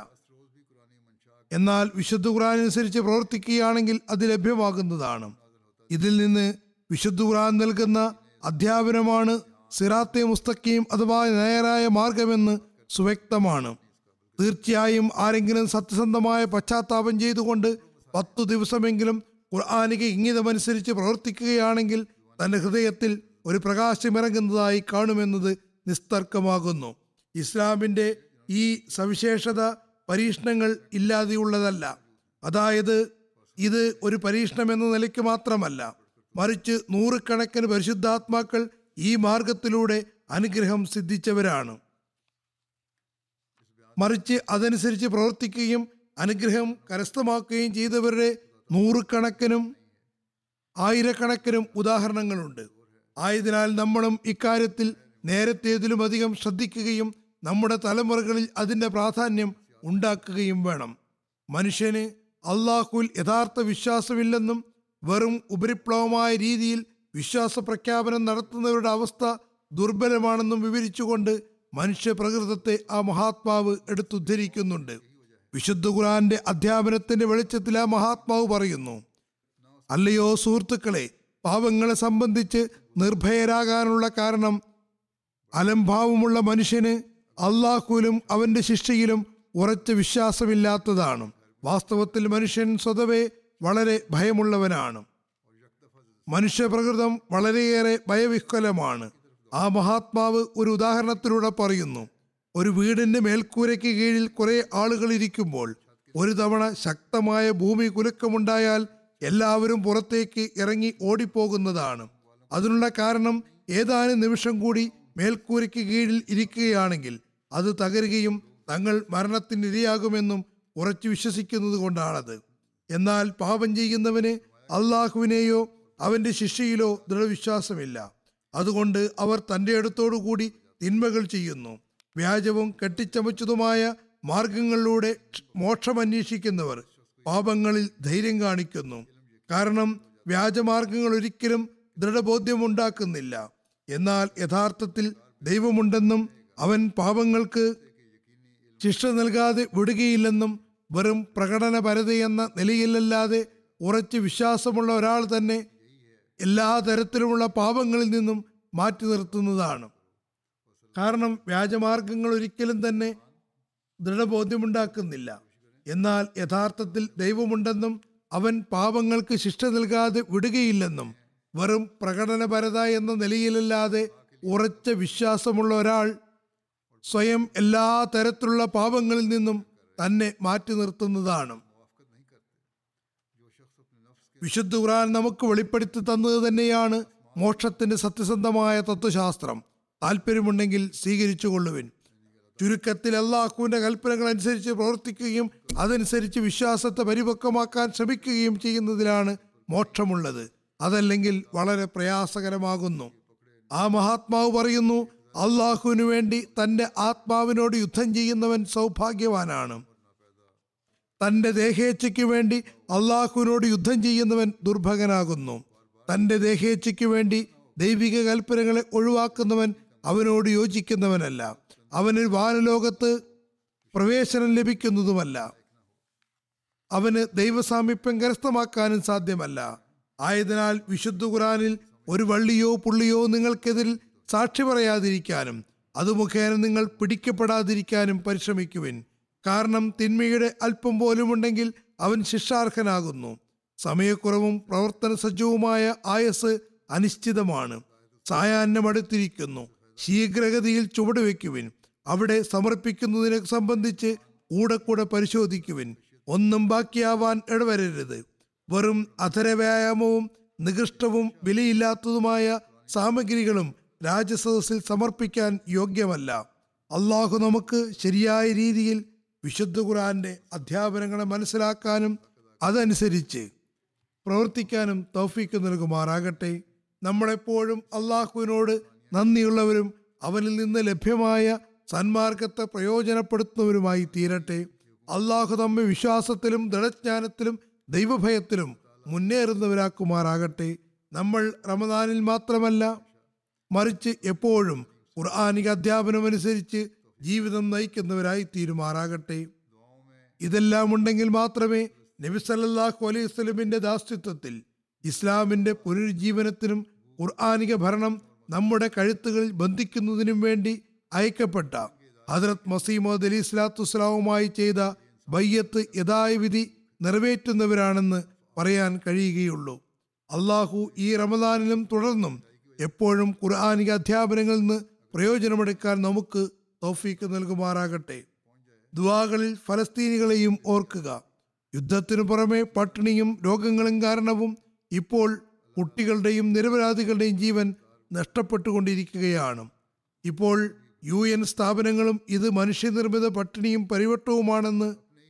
എന്നാൽ വിശുദ്ധ ഖുർആൻ അനുസരിച്ച് പ്രവർത്തിക്കുകയാണെങ്കിൽ അത് ലഭ്യമാകുന്നതാണ് ഇതിൽ നിന്ന് വിശുദ്ധ ഖുർആൻ നൽകുന്ന അധ്യാപനമാണ് സിറാത്തെ മുസ്തഖീം അഥവാ നേരായ മാർഗമെന്ന് സുവ്യക്തമാണ് തീർച്ചയായും ആരെങ്കിലും സത്യസന്ധമായ പശ്ചാത്താപം ചെയ്തുകൊണ്ട് പത്തു ദിവസമെങ്കിലും ഖുർആാനിക ഇംഗിതമനുസരിച്ച് പ്രവർത്തിക്കുകയാണെങ്കിൽ തന്റെ ഹൃദയത്തിൽ ഒരു പ്രകാശമിറങ്ങുന്നതായി കാണുമെന്നത് നിസ്തർക്കമാകുന്നു ഇസ്ലാമിന്റെ ഈ സവിശേഷത പരീക്ഷണങ്ങൾ ഇല്ലാതെയുള്ളതല്ല അതായത് ഇത് ഒരു പരീക്ഷണം എന്ന നിലയ്ക്ക് മാത്രമല്ല മറിച്ച് നൂറുകണക്കിന് പരിശുദ്ധാത്മാക്കൾ ഈ മാർഗത്തിലൂടെ അനുഗ്രഹം സിദ്ധിച്ചവരാണ് മറിച്ച് അതനുസരിച്ച് പ്രവർത്തിക്കുകയും അനുഗ്രഹം കരസ്ഥമാക്കുകയും ചെയ്തവരുടെ നൂറുകണക്കിനും ആയിരക്കണക്കിനും ഉദാഹരണങ്ങളുണ്ട് ആയതിനാൽ നമ്മളും ഇക്കാര്യത്തിൽ നേരത്തേതിലും അധികം ശ്രദ്ധിക്കുകയും നമ്മുടെ തലമുറകളിൽ അതിൻ്റെ പ്രാധാന്യം ഉണ്ടാക്കുകയും വേണം മനുഷ്യന് അള്ളാഹുൽ യഥാർത്ഥ വിശ്വാസമില്ലെന്നും വെറും ഉപരിപ്ലവമായ രീതിയിൽ വിശ്വാസ പ്രഖ്യാപനം നടത്തുന്നവരുടെ അവസ്ഥ ദുർബലമാണെന്നും വിവരിച്ചുകൊണ്ട് മനുഷ്യ പ്രകൃതത്തെ ആ മഹാത്മാവ് എടുത്തുദ്ധരിക്കുന്നുണ്ട് വിശുദ്ധ ഖുറാന്റെ അധ്യാപനത്തിന്റെ വെളിച്ചത്തിൽ ആ മഹാത്മാവ് പറയുന്നു അല്ലയോ സുഹൃത്തുക്കളെ പാവങ്ങളെ സംബന്ധിച്ച് നിർഭയരാകാനുള്ള കാരണം അലംഭാവമുള്ള മനുഷ്യന് അള്ളാഹുലും അവന്റെ ശിക്ഷയിലും ഉറച്ച വിശ്വാസമില്ലാത്തതാണ് വാസ്തവത്തിൽ മനുഷ്യൻ സ്വതവേ വളരെ ഭയമുള്ളവനാണ് മനുഷ്യപ്രകൃതം വളരെയേറെ ഭയവിഹ്വലമാണ് ആ മഹാത്മാവ് ഒരു ഉദാഹരണത്തിലൂടെ പറയുന്നു ഒരു വീടിന്റെ മേൽക്കൂരയ്ക്ക് കീഴിൽ കുറെ ആളുകൾ ഇരിക്കുമ്പോൾ ഒരു തവണ ശക്തമായ ഭൂമി കുലുക്കമുണ്ടായാൽ എല്ലാവരും പുറത്തേക്ക് ഇറങ്ങി ഓടിപ്പോകുന്നതാണ് അതിനുള്ള കാരണം ഏതാനും നിമിഷം കൂടി മേൽക്കൂരയ്ക്ക് കീഴിൽ ഇരിക്കുകയാണെങ്കിൽ അത് തകരുകയും തങ്ങൾ മരണത്തിനിരയാകുമെന്നും ഉറച്ചു വിശ്വസിക്കുന്നത് കൊണ്ടാണത് എന്നാൽ പാപം ചെയ്യുന്നവന് അള്ളാഹുവിനെയോ അവന്റെ ശിക്ഷയിലോ ദൃഢവിശ്വാസമില്ല അതുകൊണ്ട് അവർ തന്റെ അടുത്തോടുകൂടി തിന്മകൾ ചെയ്യുന്നു വ്യാജവും കെട്ടിച്ചമച്ചതുമായ മാർഗങ്ങളിലൂടെ മോക്ഷം അന്വേഷിക്കുന്നവർ പാപങ്ങളിൽ ധൈര്യം കാണിക്കുന്നു കാരണം വ്യാജമാർഗങ്ങൾ ഒരിക്കലും ദൃഢബോധ്യമുണ്ടാക്കുന്നില്ല എന്നാൽ യഥാർത്ഥത്തിൽ ദൈവമുണ്ടെന്നും അവൻ പാപങ്ങൾക്ക് ശിക്ഷ നൽകാതെ വിടുകയില്ലെന്നും വെറും പ്രകടനപരതയെന്ന നിലയിലല്ലാതെ ഉറച്ച് വിശ്വാസമുള്ള ഒരാൾ തന്നെ എല്ലാ തരത്തിലുമുള്ള പാപങ്ങളിൽ നിന്നും മാറ്റി നിർത്തുന്നതാണ് കാരണം വ്യാജമാർഗങ്ങൾ ഒരിക്കലും തന്നെ ദൃഢബോധ്യമുണ്ടാക്കുന്നില്ല എന്നാൽ യഥാർത്ഥത്തിൽ ദൈവമുണ്ടെന്നും അവൻ പാപങ്ങൾക്ക് ശിക്ഷ നൽകാതെ വിടുകയില്ലെന്നും വെറും പ്രകടനപരത എന്ന നിലയിലല്ലാതെ ഉറച്ച വിശ്വാസമുള്ള ഒരാൾ സ്വയം എല്ലാ തരത്തിലുള്ള പാപങ്ങളിൽ നിന്നും തന്നെ മാറ്റി നിർത്തുന്നതാണ് വിശുദ്ധ ഖുർആൻ നമുക്ക് വെളിപ്പെടുത്തി തന്നത് തന്നെയാണ് മോക്ഷത്തിന്റെ സത്യസന്ധമായ തത്വശാസ്ത്രം താല്പര്യമുണ്ടെങ്കിൽ സ്വീകരിച്ചു കൊള്ളുവിൻ ചുരുക്കത്തിൽ അള്ളാഹുവിന്റെ കൽപ്പനകൾ അനുസരിച്ച് പ്രവർത്തിക്കുകയും അതനുസരിച്ച് വിശ്വാസത്തെ പരിപക്വമാക്കാൻ ശ്രമിക്കുകയും ചെയ്യുന്നതിലാണ് മോക്ഷമുള്ളത് അതല്ലെങ്കിൽ വളരെ പ്രയാസകരമാകുന്നു ആ മഹാത്മാവ് പറയുന്നു അള്ളാഹുവിനു വേണ്ടി തന്റെ ആത്മാവിനോട് യുദ്ധം ചെയ്യുന്നവൻ സൗഭാഗ്യവാനാണ് തന്റെ ദേഹേച്ഛയ്ക്ക് വേണ്ടി അള്ളാഹുവിനോട് യുദ്ധം ചെയ്യുന്നവൻ ദുർഭകനാകുന്നു തന്റെ ദേഹേച്ഛയ്ക്ക് വേണ്ടി ദൈവിക കൽപ്പനകളെ ഒഴിവാക്കുന്നവൻ അവനോട് യോജിക്കുന്നവനല്ല അവന് വാനലോകത്ത് പ്രവേശനം ലഭിക്കുന്നതുമല്ല അവന് ദൈവസാമീപ്യം കരസ്ഥമാക്കാനും സാധ്യമല്ല ആയതിനാൽ വിശുദ്ധ ഖുറാനിൽ ഒരു വള്ളിയോ പുള്ളിയോ നിങ്ങൾക്കെതിരിൽ സാക്ഷി പറയാതിരിക്കാനും അത് മുഖേന നിങ്ങൾ പിടിക്കപ്പെടാതിരിക്കാനും പരിശ്രമിക്കുവിൻ കാരണം തിന്മയുടെ അല്പം പോലും ഉണ്ടെങ്കിൽ അവൻ ശിക്ഷാർഹനാകുന്നു സമയക്കുറവും പ്രവർത്തന സജ്ജവുമായ ആയസ് അനിശ്ചിതമാണ് സായാഹ്നം അടുത്തിരിക്കുന്നു ശീഘ്രഗതിയിൽ ചുവടുവെക്കുവിൻ അവിടെ സമർപ്പിക്കുന്നതിനെ സംബന്ധിച്ച് കൂടെ കൂടെ പരിശോധിക്കുവിൻ ഒന്നും ബാക്കിയാവാൻ ഇടവരരുത് വെറും അധരവ്യായാമവും നികൃഷ്ടവും വിലയില്ലാത്തതുമായ സാമഗ്രികളും രാജസദസ്സിൽ സമർപ്പിക്കാൻ യോഗ്യമല്ല അള്ളാഹു നമുക്ക് ശരിയായ രീതിയിൽ വിശുദ്ധ ഖുറാന്റെ അധ്യാപനങ്ങളെ മനസ്സിലാക്കാനും അതനുസരിച്ച് പ്രവർത്തിക്കാനും തൗഫീക്ക് നൽകുമാറാകട്ടെ നമ്മളെപ്പോഴും അള്ളാഹുവിനോട് നന്ദിയുള്ളവരും അവനിൽ നിന്ന് ലഭ്യമായ സന്മാർഗത്തെ പ്രയോജനപ്പെടുത്തുന്നവരുമായി തീരട്ടെ അള്ളാഹു നമ്മെ വിശ്വാസത്തിലും ദൃഢജ്ഞാനത്തിലും ദൈവഭയത്തിലും മുന്നേറുന്നവരാക്കുമാറാകട്ടെ നമ്മൾ റമദാനിൽ മാത്രമല്ല മറിച്ച് എപ്പോഴും ഖുർആാനിക അധ്യാപനമനുസരിച്ച് ജീവിതം നയിക്കുന്നവരായി തീരുമാറാകട്ടെ ഇതെല്ലാം ഉണ്ടെങ്കിൽ മാത്രമേ നബി സല്ലല്ലാഹു അലൈഹി വസല്ലമിന്റെ ദാസ്തിത്വത്തിൽ ഇസ്ലാമിന്റെ പുനരുജ്ജീവനത്തിനും ഖുർആാനിക ഭരണം നമ്മുടെ കഴുത്തുകളിൽ ബന്ധിക്കുന്നതിനും വേണ്ടി അയക്കപ്പെട്ട ഹജറത് മസീമദ് അലി സ്വലാത്തു വസ്സലാമുമായി ചെയ്ത ബയ്യത്ത് യഥാവിധി നിറവേറ്റുന്നവരാണെന്ന് പറയാൻ കഴിയുകയുള്ളൂ അള്ളാഹു ഈ റമദാനിലും തുടർന്നും എപ്പോഴും ഖുർആാനിക അധ്യാപനങ്ങളിൽ നിന്ന് പ്രയോജനമെടുക്കാൻ നമുക്ക് തൗഫീക്ക് നൽകുമാറാകട്ടെ ദുവാകളിൽ ഫലസ്തീനികളെയും ഓർക്കുക യുദ്ധത്തിനു പുറമെ പട്ടിണിയും രോഗങ്ങളും കാരണവും ഇപ്പോൾ കുട്ടികളുടെയും നിരപരാധികളുടെയും ജീവൻ നഷ്ടപ്പെട്ടുകൊണ്ടിരിക്കുകയാണ് ഇപ്പോൾ യു എൻ സ്ഥാപനങ്ങളും ഇത് മനുഷ്യനിർമ്മിത പട്ടിണിയും പരിവട്ടവുമാണെന്ന്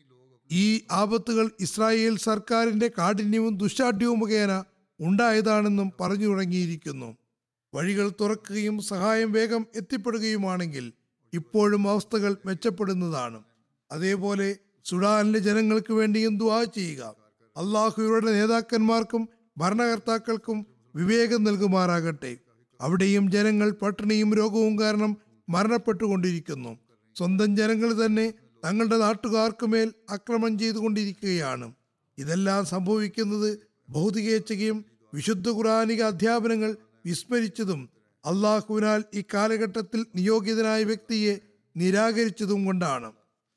ഈ ആപത്തുകൾ ഇസ്രായേൽ സർക്കാരിന്റെ കാഠിന്യവും ദുശാഠ്യവും മുഖേന ഉണ്ടായതാണെന്നും പറഞ്ഞു തുടങ്ങിയിരിക്കുന്നു വഴികൾ തുറക്കുകയും സഹായം വേഗം എത്തിപ്പെടുകയുമാണെങ്കിൽ ഇപ്പോഴും അവസ്ഥകൾ മെച്ചപ്പെടുന്നതാണ് അതേപോലെ സുഡാനിലെ ജനങ്ങൾക്ക് വേണ്ടിയും ദുആ ചെയ്യുക അള്ളാഹുയുടെ നേതാക്കന്മാർക്കും ഭരണകർത്താക്കൾക്കും വിവേകം നൽകുമാറാകട്ടെ അവിടെയും ജനങ്ങൾ പട്ടിണിയും രോഗവും കാരണം മരണപ്പെട്ടുകൊണ്ടിരിക്കുന്നു സ്വന്തം ജനങ്ങൾ തന്നെ തങ്ങളുടെ നാട്ടുകാർക്കുമേൽ ആക്രമണം ചെയ്തുകൊണ്ടിരിക്കുകയാണ് ഇതെല്ലാം സംഭവിക്കുന്നത് ഭൗതികേച്ഛകയും വിശുദ്ധ ഖുറാനിക അധ്യാപനങ്ങൾ വിസ്മരിച്ചതും അള്ളാഹുവിനാൽ ഈ കാലഘട്ടത്തിൽ നിയോഗിതനായ വ്യക്തിയെ നിരാകരിച്ചതും കൊണ്ടാണ്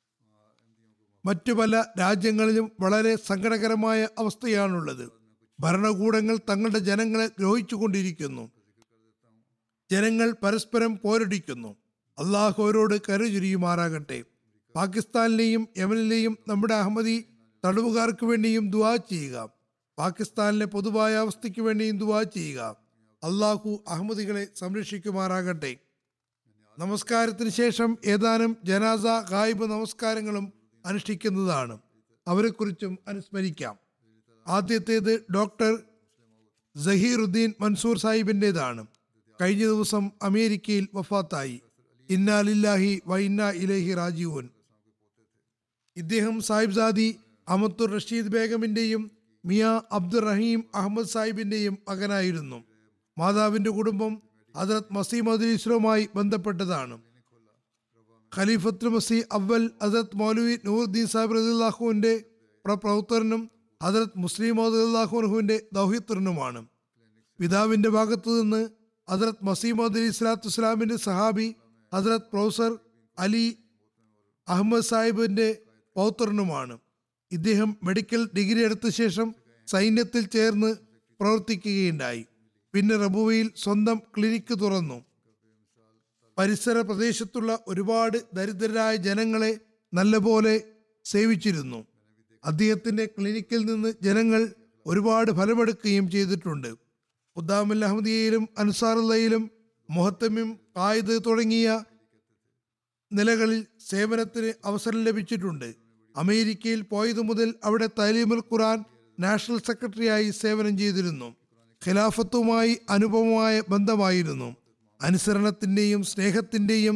മറ്റു പല രാജ്യങ്ങളിലും വളരെ സങ്കടകരമായ അവസ്ഥയാണുള്ളത് ഭരണകൂടങ്ങൾ തങ്ങളുടെ ജനങ്ങളെ ദ്രോഹിച്ചുകൊണ്ടിരിക്കുന്നു ജനങ്ങൾ പരസ്പരം പോരടിക്കുന്നു അള്ളാഹു അവരോട് കരുചുരിയുമാറാകട്ടെ പാകിസ്ഥാനിലെയും യമനിലെയും നമ്മുടെ അഹമ്മദി തടവുകാർക്ക് വേണ്ടിയും ദുവാ ചെയ്യുക പാകിസ്ഥാനിലെ പൊതുവായ അവസ്ഥയ്ക്ക് വേണ്ടിയും ദുവാ ചെയ്യുക അള്ളാഹു അഹമ്മദികളെ സംരക്ഷിക്കുമാറാകട്ടെ നമസ്കാരത്തിന് ശേഷം ഏതാനും ജനാസ ഗായിബ് നമസ്കാരങ്ങളും അനുഷ്ഠിക്കുന്നതാണ് അവരെക്കുറിച്ചും അനുസ്മരിക്കാം ആദ്യത്തേത് ഡോക്ടർ സഹീറുദ്ദീൻ മൻസൂർ സാഹിബിൻ്റെതാണ് കഴിഞ്ഞ ദിവസം അമേരിക്കയിൽ വഫാത്തായി ഇന്നാലില്ലാഹി വ ഇന്നാ ഇലഹി റാജീവൻ ഇദ്ദേഹം സാഹിബ്സാദി അമത്തുർ റഷീദ് ബേഗമിന്റെയും മിയ അബ്ദുർ റഹീം അഹമ്മദ് സാഹിബിന്റെയും മകനായിരുന്നു മാതാവിന്റെ കുടുംബം ഹജറത് മസീമദ് ഇസ്ലുമായി ബന്ധപ്പെട്ടതാണ് ഖലീഫത്തുൽ മസീ അവൽ ഹജറത് മൗലവി നൂറുദ്ദീൻ സാഹിബ് റദിള്ളാഹുവിന്റെ പ്രവർത്തകനും ഹജറത് മുസ്ലിം അള്ളാഹുനുഹുവിന്റെ ദൗഹിത്രനുമാണ് പിതാവിന്റെ ഭാഗത്തു നിന്ന് ഹജറത് മസീമദ് അലി ഇസ്ലാത്തു ഇസ്ലാമിന്റെ സഹാബി ഹജറത് പ്രൊഫസർ അലി അഹമ്മദ് സാഹിബിന്റെ പൗത്രനുമാണ് ഇദ്ദേഹം മെഡിക്കൽ ഡിഗ്രി എടുത്ത ശേഷം സൈന്യത്തിൽ ചേർന്ന് പ്രവർത്തിക്കുകയുണ്ടായി പിന്നെ റബുവയിൽ സ്വന്തം ക്ലിനിക്ക് തുറന്നു പരിസര പ്രദേശത്തുള്ള ഒരുപാട് ദരിദ്രരായ ജനങ്ങളെ നല്ലപോലെ സേവിച്ചിരുന്നു അദ്ദേഹത്തിന്റെ ക്ലിനിക്കിൽ നിന്ന് ജനങ്ങൾ ഒരുപാട് ഫലമെടുക്കുകയും ചെയ്തിട്ടുണ്ട് ഉദ്ദാമുൽ അഹമ്മദിയയിലും അൻസാറുള്ളയിലും മൊഹത്തമിം കായിദ് തുടങ്ങിയ നിലകളിൽ സേവനത്തിന് അവസരം ലഭിച്ചിട്ടുണ്ട് അമേരിക്കയിൽ പോയതു മുതൽ അവിടെ തലീമുൽ ഖുറാൻ നാഷണൽ സെക്രട്ടറിയായി സേവനം ചെയ്തിരുന്നു ഖിലാഫത്തുമായി അനുപമമായ ബന്ധമായിരുന്നു അനുസരണത്തിന്റെയും സ്നേഹത്തിന്റെയും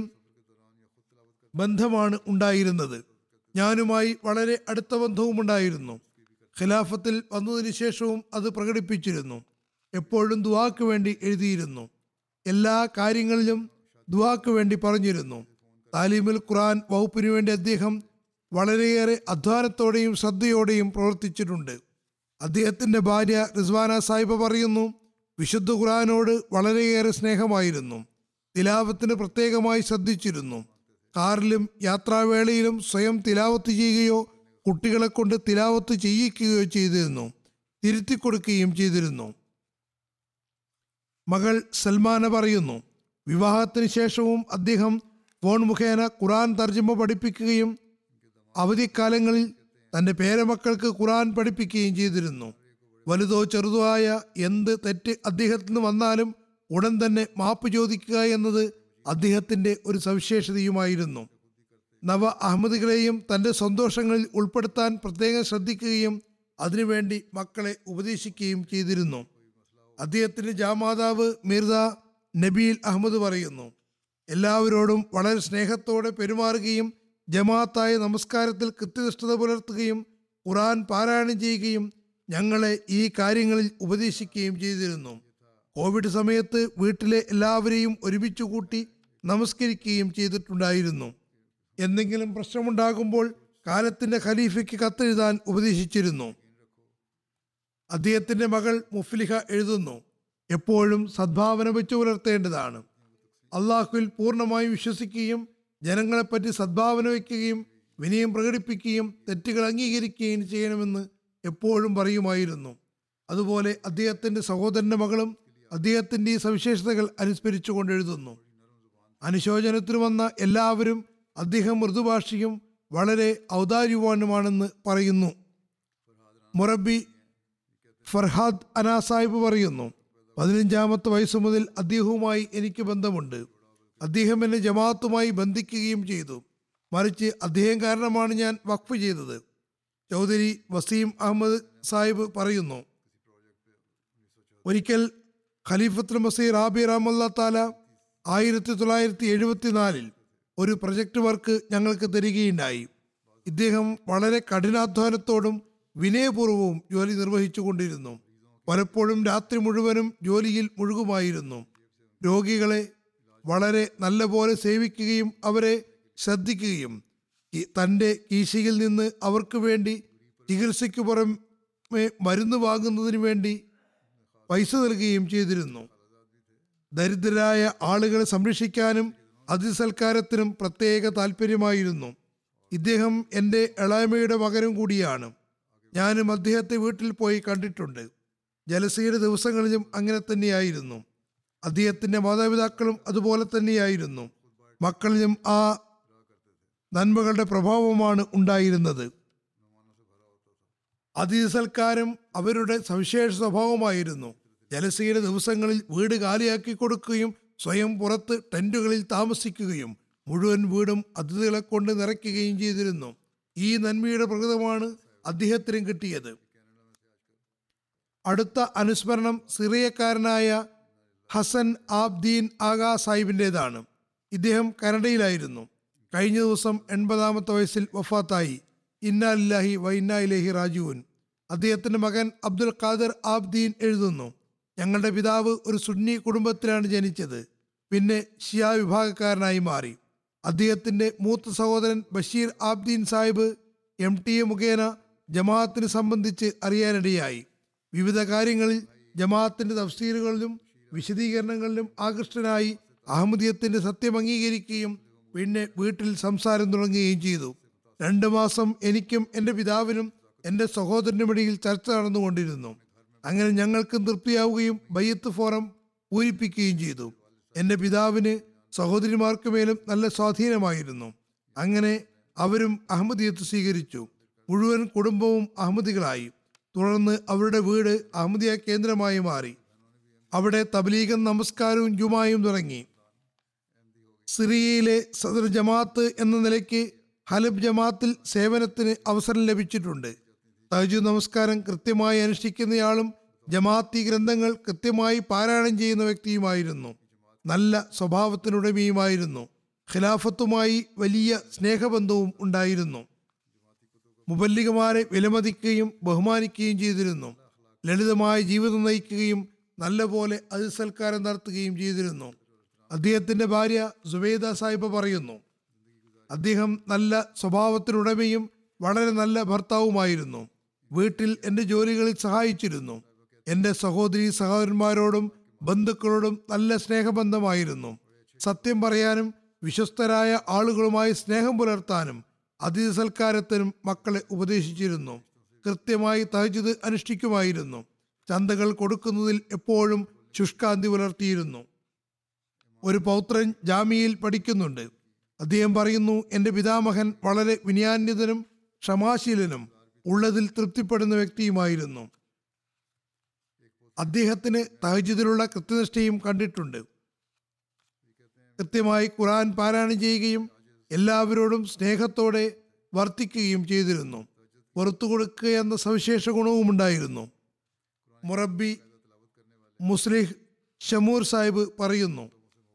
ബന്ധമാണ് ഉണ്ടായിരുന്നത് ഞാനുമായി വളരെ അടുത്ത ബന്ധവും ഉണ്ടായിരുന്നു ഖിലാഫത്തിൽ വന്നതിന് ശേഷവും അത് പ്രകടിപ്പിച്ചിരുന്നു എപ്പോഴും ദുവാക്ക് വേണ്ടി എഴുതിയിരുന്നു എല്ലാ കാര്യങ്ങളിലും ദുവാക്ക് വേണ്ടി പറഞ്ഞിരുന്നു താലീമുൽ ഖുറാൻ വകുപ്പിനു വേണ്ടി അദ്ദേഹം വളരെയേറെ അധ്വാനത്തോടെയും ശ്രദ്ധയോടെയും പ്രവർത്തിച്ചിട്ടുണ്ട് അദ്ദേഹത്തിന്റെ ഭാര്യ റിസ്വാന സാഹിബ പറയുന്നു വിശുദ്ധ ഖുറാനോട് വളരെയേറെ സ്നേഹമായിരുന്നു തിലാവത്തിന് പ്രത്യേകമായി ശ്രദ്ധിച്ചിരുന്നു കാറിലും യാത്രാവേളയിലും സ്വയം തിലാവത്ത് ചെയ്യുകയോ കുട്ടികളെ കൊണ്ട് തിലാവത്ത് ചെയ്യിക്കുകയോ ചെയ്തിരുന്നു തിരുത്തി കൊടുക്കുകയും ചെയ്തിരുന്നു മകൾ സൽമാന പറയുന്നു വിവാഹത്തിന് ശേഷവും അദ്ദേഹം ഫോൺ മുഖേന ഖുറാൻ തർജ്ജമ പഠിപ്പിക്കുകയും അവധിക്കാലങ്ങളിൽ തന്റെ പേരമക്കൾക്ക് ഖുറാൻ പഠിപ്പിക്കുകയും ചെയ്തിരുന്നു വലുതോ ചെറുതോ ആയ എന്ത് തെറ്റ് അദ്ദേഹത്തിന് വന്നാലും ഉടൻ തന്നെ മാപ്പ് ചോദിക്കുക എന്നത് അദ്ദേഹത്തിന്റെ ഒരു സവിശേഷതയുമായിരുന്നു നവ അഹമ്മദികളെയും തന്റെ സന്തോഷങ്ങളിൽ ഉൾപ്പെടുത്താൻ പ്രത്യേകം ശ്രദ്ധിക്കുകയും അതിനുവേണ്ടി മക്കളെ ഉപദേശിക്കുകയും ചെയ്തിരുന്നു അദ്ദേഹത്തിന്റെ ജാമാതാവ് മിർസ നബീൽ അഹമ്മദ് പറയുന്നു എല്ലാവരോടും വളരെ സ്നേഹത്തോടെ പെരുമാറുകയും ജമാഅത്തായ നമസ്കാരത്തിൽ കൃത്യനിഷ്ഠത പുലർത്തുകയും ഖുറാൻ പാരായണം ചെയ്യുകയും ഞങ്ങളെ ഈ കാര്യങ്ങളിൽ ഉപദേശിക്കുകയും ചെയ്തിരുന്നു കോവിഡ് സമയത്ത് വീട്ടിലെ എല്ലാവരെയും ഒരുമിച്ച് കൂട്ടി നമസ്കരിക്കുകയും ചെയ്തിട്ടുണ്ടായിരുന്നു എന്തെങ്കിലും പ്രശ്നമുണ്ടാകുമ്പോൾ കാലത്തിന്റെ ഖലീഫയ്ക്ക് കത്തെഴുതാൻ ഉപദേശിച്ചിരുന്നു അദ്ദേഹത്തിന്റെ മകൾ മുഫ്ലിഹ എഴുതുന്നു എപ്പോഴും സദ്ഭാവന വെച്ചു പുലർത്തേണ്ടതാണ് അള്ളാഹുവിൽ പൂർണ്ണമായി വിശ്വസിക്കുകയും ജനങ്ങളെപ്പറ്റി സദ്ഭാവന വയ്ക്കുകയും വിനയം പ്രകടിപ്പിക്കുകയും തെറ്റുകൾ അംഗീകരിക്കുകയും ചെയ്യണമെന്ന് എപ്പോഴും പറയുമായിരുന്നു അതുപോലെ അദ്ദേഹത്തിന്റെ സഹോദരന്റെ മകളും അദ്ദേഹത്തിന്റെ ഈ സവിശേഷതകൾ അനുസ്മരിച്ചുകൊണ്ട് എഴുതുന്നു അനുശോചനത്തിന് വന്ന എല്ലാവരും അദ്ദേഹം മൃദുഭാഷിയും വളരെ ഔദാര്യവാനുമാണെന്ന് പറയുന്നു മുറബി ഫർഹാദ് അനാ സാഹിബ് പറയുന്നു പതിനഞ്ചാമത്തെ വയസ്സ് മുതൽ അദ്ദേഹവുമായി എനിക്ക് ബന്ധമുണ്ട് അദ്ദേഹം എന്നെ ജമാഅത്തുമായി ബന്ധിക്കുകയും ചെയ്തു മറിച്ച് അദ്ദേഹം കാരണമാണ് ഞാൻ വഖഫ് ചെയ്തത് ചൗധരി വസീം അഹമ്മദ് സാഹിബ് പറയുന്നു ഒരിക്കൽ ഖലീഫത്തുൽ മസീർ റാബി റഹ്മല്ല താല ആയിരത്തി തൊള്ളായിരത്തി എഴുപത്തിനാലിൽ ഒരു പ്രൊജക്ട് വർക്ക് ഞങ്ങൾക്ക് തരികയുണ്ടായി ഇദ്ദേഹം വളരെ കഠിനാധ്വാനത്തോടും വിനയപൂർവവും ജോലി നിർവഹിച്ചു കൊണ്ടിരുന്നു പലപ്പോഴും രാത്രി മുഴുവനും ജോലിയിൽ മുഴുകുമായിരുന്നു രോഗികളെ വളരെ നല്ലപോലെ സേവിക്കുകയും അവരെ ശ്രദ്ധിക്കുകയും ഈ- തൻ്റെ കീശയിൽ നിന്ന് അവർക്ക് വേണ്ടി ചികിത്സയ്ക്ക് പുറമെ മരുന്ന് വാങ്ങുന്നതിന് വേണ്ടി പൈസ നൽകുകയും ചെയ്തിരുന്നു ദരിദ്രരായ ആളുകളെ സംരക്ഷിക്കാനും അതിസൽക്കാരത്തിനും പ്രത്യേക താല്പര്യമായിരുന്നു ഇദ്ദേഹം എൻ്റെ എളാമയുടെ മകനും കൂടിയാണ് ഞാനും അദ്ദേഹത്തെ വീട്ടിൽ പോയി കണ്ടിട്ടുണ്ട് ജലസയുടെ ദിവസങ്ങളിലും അങ്ങനെ തന്നെയായിരുന്നു അദ്ദേഹത്തിന്റെ മാതാപിതാക്കളും അതുപോലെ തന്നെയായിരുന്നു മക്കളിലും ആ നന്മകളുടെ പ്രഭാവമാണ് ഉണ്ടായിരുന്നത് അതിഥി സൽക്കാരം അവരുടെ സവിശേഷ സ്വഭാവമായിരുന്നു ജലസയുടെ ദിവസങ്ങളിൽ വീട് കാലിയാക്കി കൊടുക്കുകയും സ്വയം പുറത്ത് ടെന്റുകളിൽ താമസിക്കുകയും മുഴുവൻ വീടും അതിഥികളെ കൊണ്ട് നിറയ്ക്കുകയും ചെയ്തിരുന്നു ഈ നന്മയുടെ പ്രകൃതമാണ് അദ്ദേഹത്തിനും കിട്ടിയത് അടുത്ത അനുസ്മരണം സിറിയക്കാരനായ ഹസൻ ആബ്ദീൻ ആഗാ സാഹിബിൻ്റെതാണ് ഇദ്ദേഹം കനഡയിലായിരുന്നു കഴിഞ്ഞ ദിവസം എൺപതാമത്തെ വയസ്സിൽ വഫാത്തായി ഇന്നാലില്ലാഹി വൈന്നായിലേഹി റാജുവിൻ അദ്ദേഹത്തിന്റെ മകൻ അബ്ദുൽ ഖാദർ ആബ്ദീൻ എഴുതുന്നു ഞങ്ങളുടെ പിതാവ് ഒരു സുന്നി കുടുംബത്തിലാണ് ജനിച്ചത് പിന്നെ ഷിയ വിഭാഗക്കാരനായി മാറി അദ്ദേഹത്തിന്റെ മൂത്ത സഹോദരൻ Basheer Abdeen Sahib M T A മുഖേന ജമാഅത്തിനെ സംബന്ധിച്ച് അറിയാനിടയായി വിവിധ കാര്യങ്ങളിൽ ജമാഅത്തിന്റെ തഫ്സീറുകളിലും വിശദീകരണങ്ങളിലും ആകൃഷ്ടനായി അഹമ്മദിയത്തിന്റെ സത്യം അംഗീകരിക്കുകയും പിന്നെ വീട്ടിൽ സംസാരം തുടങ്ങുകയും ചെയ്തു രണ്ടു മാസം എനിക്കും എൻ്റെ പിതാവിനും എൻ്റെ സഹോദരനുമിടയിൽ ചർച്ച നടന്നുകൊണ്ടിരുന്നു അങ്ങനെ ഞങ്ങൾക്ക് തൃപ്തിയാവുകയും ബയ്യത്ത് ഫോറം പൂരിപ്പിക്കുകയും ചെയ്തു എൻ്റെ പിതാവിന് സഹോദരിമാർക്ക് മേലും നല്ല സ്വാധീനമായിരുന്നു അങ്ങനെ അവരും അഹമ്മദിയത്ത് സ്വീകരിച്ചു മുഴുവൻ കുടുംബവും അഹമ്മദികളായി തുടർന്ന് അവരുടെ വീട് അഹമ്മദിയ കേന്ദ്രമായി മാറി അവിടെ തബ്ലീഗും നമസ്കാരവും ജുമായും തുടങ്ങി സിറിയയിലെ സദർ ജമാഅത്ത് എന്ന നിലയ്ക്ക് ഹലബ് ജമാഅത്തിൽ സേവനത്തിന് അവസരം ലഭിച്ചിട്ടുണ്ട് തഹജു നമസ്കാരം കൃത്യമായി അനുഷ്ഠിക്കുന്നയാളും ജമാഅത്തി ഗ്രന്ഥങ്ങൾ കൃത്യമായി പാരായണം ചെയ്യുന്ന വ്യക്തിയുമായിരുന്നു നല്ല സ്വഭാവത്തിനുടമയുമായിരുന്നു ഖിലാഫത്തുമായി വലിയ സ്നേഹബന്ധവും ഉണ്ടായിരുന്നു മുബല്ലിഗമാരെ വിലമതിക്കുകയും ബഹുമാനിക്കുകയും ചെയ്തിരുന്നു ലളിതമായ ജീവിതം നയിക്കുകയും നല്ലപോലെ അതിസൽക്കാരം നടത്തുകയും ചെയ്തിരുന്നു അദ്ദേഹത്തിന്റെ ഭാര്യ സുബൈദ സാഹിബ പറയുന്നു അദ്ദേഹം നല്ല സ്വഭാവത്തിനുടമയും വളരെ നല്ല ഭർത്താവുമായിരുന്നു വീട്ടിൽ എൻ്റെ ജോലികളിൽ സഹായിച്ചിരുന്നു എൻ്റെ സഹോദരി സഹോദരന്മാരോടും ബന്ധുക്കളോടും നല്ല സ്നേഹബന്ധമായിരുന്നു സത്യം പറയാനും വിശ്വസ്തരായ ആളുകളുമായി സ്നേഹം പുലർത്താനും അതിഥി സൽക്കാരത്തിനും മക്കളെ ഉപദേശിച്ചിരുന്നു കൃത്യമായി തഹജിദ് അനുഷ്ഠിക്കുമായിരുന്നു ചന്തകൾ കൊടുക്കുന്നതിൽ എപ്പോഴും ശുഷ്കാന്തി പുലർത്തിയിരുന്നു ഒരു പൗത്രൻ ജാമിയിൽ പഠിക്കുന്നുണ്ട് അദ്ദേഹം പറയുന്നു എൻ്റെ പിതാമഹൻ വളരെ വിനയാന്യതനും ക്ഷമാശീലനും ഉള്ളതിൽ തൃപ്തിപ്പെടുന്ന വ്യക്തിയുമായിരുന്നു അദ്ദേഹത്തിന് തഹജിദിലുള്ള കൃത്യനിഷ്ഠയും കണ്ടിട്ടുണ്ട് കൃത്യമായി ഖുറാൻ പാരായണം ചെയ്യുകയും എല്ലാവരോടും സ്നേഹത്തോടെ വർത്തിക്കുകയും ചെയ്തിരുന്നു പുറത്തു കൊടുക്കുക എന്ന സവിശേഷ ഗുണവും ഉണ്ടായിരുന്നു മുറബി മുസ്ലിഹ് ഷമൂർ സാഹിബ് പറയുന്നു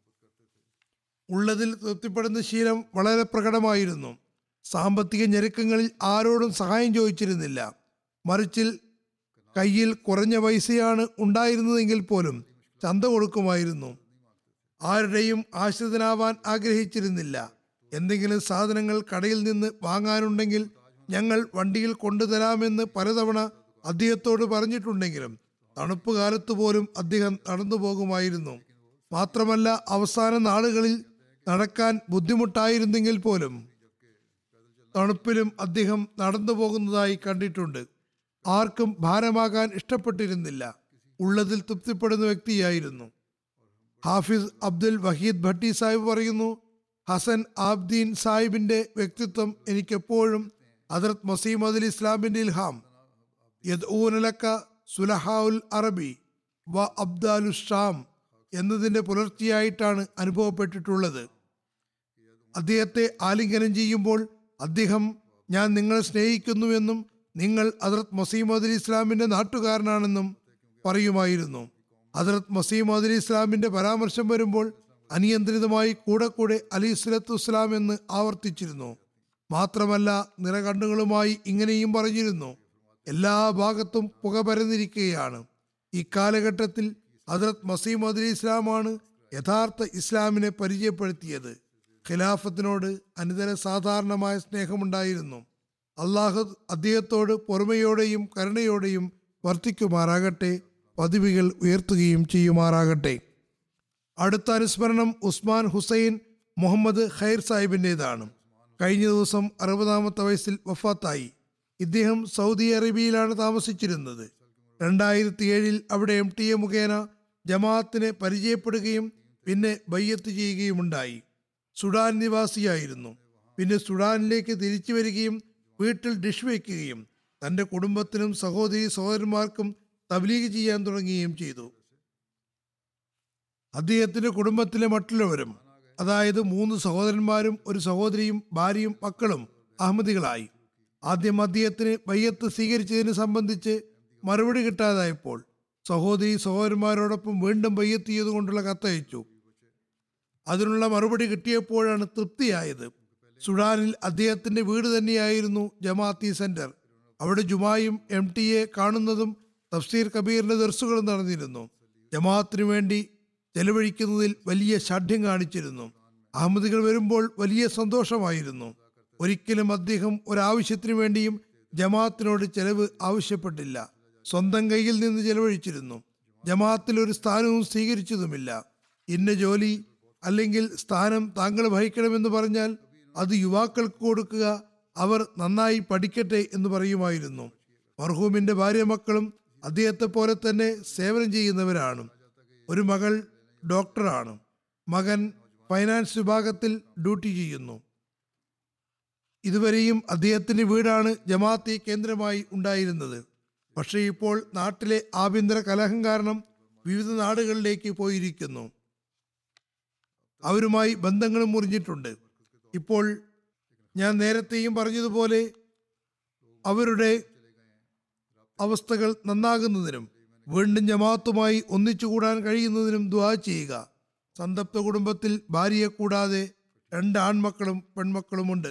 ഉള്ളതിൽ തൃപ്തിപ്പെടുന്ന ശീലം വളരെ പ്രകടമായിരുന്നു സാമ്പത്തിക ഞെരുക്കങ്ങളിൽ ആരോടും സഹായം ചോദിച്ചിരുന്നില്ല മറിച്ചിൽ കയ്യിൽ കുറഞ്ഞ പൈസയാണ് ഉണ്ടായിരുന്നതെങ്കിൽ പോലും ചന്ത കൊടുക്കുമായിരുന്നു ആരുടെയും ആശ്രിതനാവാൻ ആഗ്രഹിച്ചിരുന്നില്ല എന്തെങ്കിലും സാധനങ്ങൾ കടയിൽ നിന്ന് വാങ്ങാനുണ്ടെങ്കിൽ ഞങ്ങൾ വണ്ടിയിൽ കൊണ്ടുതരാമെന്ന് പലതവണ അദ്ദേഹത്തോട് പറഞ്ഞിട്ടുണ്ടെങ്കിലും തണുപ്പ് കാലത്ത് പോലും അദ്ദേഹം നടന്നു പോകുമായിരുന്നു മാത്രമല്ല അവസാന നാളുകളിൽ നടക്കാൻ ബുദ്ധിമുട്ടായിരുന്നെങ്കിൽ പോലും തണുപ്പിലും അദ്ദേഹം നടന്നു പോകുന്നതായി കണ്ടിട്ടുണ്ട് ആർക്കും ഭാരമാകാൻ ഇഷ്ടപ്പെട്ടിരുന്നില്ല ഉള്ളതിൽ തൃപ്തിപ്പെടുന്ന വ്യക്തിയായിരുന്നു ഹാഫിസ് അബ്ദുൽ വഹീദ് ഭട്ടി സാഹിബ് പറയുന്നു ഹസൻ ആബ്ദീൻ സാഹിബിന്റെ വ്യക്തിത്വം എനിക്കെപ്പോഴും ഹദരത് മസീമദ് അലി ഇസ്ലാമിന്റെ ഇൽഹാം യദ്ഊനലക്ക സുലഹാഉൽ അറബി വ അബ്ദാലു ഷാം എന്നതിന്റെ പുലർച്ചയായിട്ടാണ് അനുഭവപ്പെട്ടിട്ടുള്ളത് അദ്ദേഹത്തെ ആലിംഗനം ചെയ്യുമ്പോൾ അദ്ദേഹം ഞാൻ നിങ്ങളെ സ്നേഹിക്കുന്നുവെന്നും നിങ്ങൾ ഹദരത് മസീമദ് അലി ഇസ്ലാമിന്റെ നാട്ടുകാരനാണെന്നും പറയുമായിരുന്നു ഹദരത് മസീമദ് അലി ഇസ്ലാമിന്റെ പരാമർശം വരുമ്പോൾ അനിയന്ത്രിതമായി കൂടെ കൂടെ അലി സ്വലത്തു ഇസ്ലാം എന്ന് ആവർത്തിച്ചിരുന്നു മാത്രമല്ല നിറകണ്ണുകളുമായി ഇങ്ങനെയും പറഞ്ഞിരുന്നു എല്ലാ ഭാഗത്തും പുക പരന്നിരിക്കുകയാണ് ഇക്കാലഘട്ടത്തിൽ ഹദ്രത് മസീമദ് അലി ഇസ്ലാമാണ് യഥാർത്ഥ ഇസ്ലാമിനെ പരിചയപ്പെടുത്തിയത് ഖിലാഫത്തിനോട് അനിതര സാധാരണമായ സ്നേഹമുണ്ടായിരുന്നു അള്ളാഹു അദ്ദേഹത്തോട് പൊറുമയോടെയും കരുണയോടെയും വർത്തിക്കുമാറാകട്ടെ പദവികൾ ഉയർത്തുകയും ചെയ്യുമാറാകട്ടെ അടുത്ത അനുസ്മരണം ഉസ്മാൻ ഹുസൈൻ മുഹമ്മദ് ഖൈർ സാഹിബിൻ്റെതാണ് കഴിഞ്ഞ ദിവസം അറുപതാമത്തെ വയസ്സിൽ വഫാത്തായി ഇദ്ദേഹം സൗദി അറേബ്യയിലാണ് താമസിച്ചിരുന്നത് രണ്ടായിരത്തി ഏഴിൽ അവിടെ എം ടി എ മുഖേന ജമാഅത്തിനെ പരിചയപ്പെടുകയും പിന്നെ ബയ്യത്ത് ചെയ്യുകയുമുണ്ടായി സുഡാൻ നിവാസിയായിരുന്നു പിന്നെ സുഡാനിലേക്ക് തിരിച്ചു വരികയും വീട്ടിൽ ഡിഷ് വയ്ക്കുകയും തൻ്റെ കുടുംബത്തിനും സഹോദരി സഹോദരന്മാർക്കും തബ്ലീഗ് ചെയ്യാൻ തുടങ്ങുകയും ചെയ്തു അദ്ദേഹത്തിന്റെ കുടുംബത്തിലെ മറ്റുള്ളവരും അതായത് മൂന്ന് സഹോദരന്മാരും ഒരു സഹോദരിയും ഭാര്യയും മക്കളും അഹമ്മദികളായി ആദ്യം അദ്ദേഹത്തിന് ബയ്യത്ത് സ്വീകരിച്ചതിനെ സംബന്ധിച്ച് മറുപടി കിട്ടാതായപ്പോൾ സഹോദരി സഹോദരന്മാരോടൊപ്പം വീണ്ടും ബയ്യത്ത് ചെയ്തുകൊണ്ടുള്ള കത്തയച്ചു അതിനുള്ള മറുപടി കിട്ടിയപ്പോഴാണ് തൃപ്തിയായത് സുഡാനിൽ അദ്ദേഹത്തിന്റെ വീട് തന്നെയായിരുന്നു ജമാഅത്തി സെന്റർ അവിടെ ജുമായും എം ടി എ കാണുന്നതും തഫ്സീർ കബീറിന്റെ ദർസുകളും നടന്നിരുന്നു ജമാഅത്തിനു വേണ്ടി ചെലവഴിക്കുന്നതിൽ വലിയ ഷാഠ്യം കാണിച്ചിരുന്നു അഹമ്മദികൾ വരുമ്പോൾ വലിയ സന്തോഷമായിരുന്നു ഒരിക്കലും അദ്ദേഹം ഒരാവശ്യത്തിനു വേണ്ടിയും ജമാഅത്തിനോട് ചെലവ് ആവശ്യപ്പെട്ടില്ല സ്വന്തം കയ്യിൽ നിന്ന് ചെലവഴിച്ചിരുന്നു ജമാഅത്തിൽ ഒരു സ്ഥാനവും സ്വീകരിച്ചതുമില്ല ഇന്ന ജോലി അല്ലെങ്കിൽ സ്ഥാനം താങ്കൾ വഹിക്കണമെന്ന് പറഞ്ഞാൽ അത് യുവാക്കൾക്ക് കൊടുക്കുക അവർ നന്നായി പഠിക്കട്ടെ എന്ന് പറയുമായിരുന്നു മർഹൂമിന്റെ ഭാര്യ മക്കളും അദ്ദേഹത്തെ പോലെ തന്നെ സേവനം ചെയ്യുന്നവരാണ് ഒരു മകൾ ഡോക്ടറാണ് മകൻ ഫൈനാൻസ് വിഭാഗത്തിൽ ഡ്യൂട്ടി ചെയ്യുന്നു ഇതുവരെയും അദ്ദേഹത്തിന്റെ വീടാണ് ജമാഅത്തി കേന്ദ്രമായി ഉണ്ടായിരുന്നത് പക്ഷേ ഇപ്പോൾ നാട്ടിലെ ആഭ്യന്തര കലഹം കാരണം വിവിധ നാടുകളിലേക്ക് പോയിരിക്കുന്നു അവരുമായി ബന്ധങ്ങളും മുറിഞ്ഞിട്ടുണ്ട് ഇപ്പോൾ ഞാൻ നേരത്തെയും പറഞ്ഞതുപോലെ അവരുടെ അവസ്ഥകൾ നന്നാകുന്നതിനും വീണ്ടും ജമാഅത്തുമായി ഒന്നിച്ചുകൂടാൻ കഴിയുന്നതിനും ദ്വാ ചെയ്യുക സന്തപ്ത കുടുംബത്തിൽ ഭാര്യയെ കൂടാതെ രണ്ട് ആൺമക്കളും പെൺമക്കളുമുണ്ട്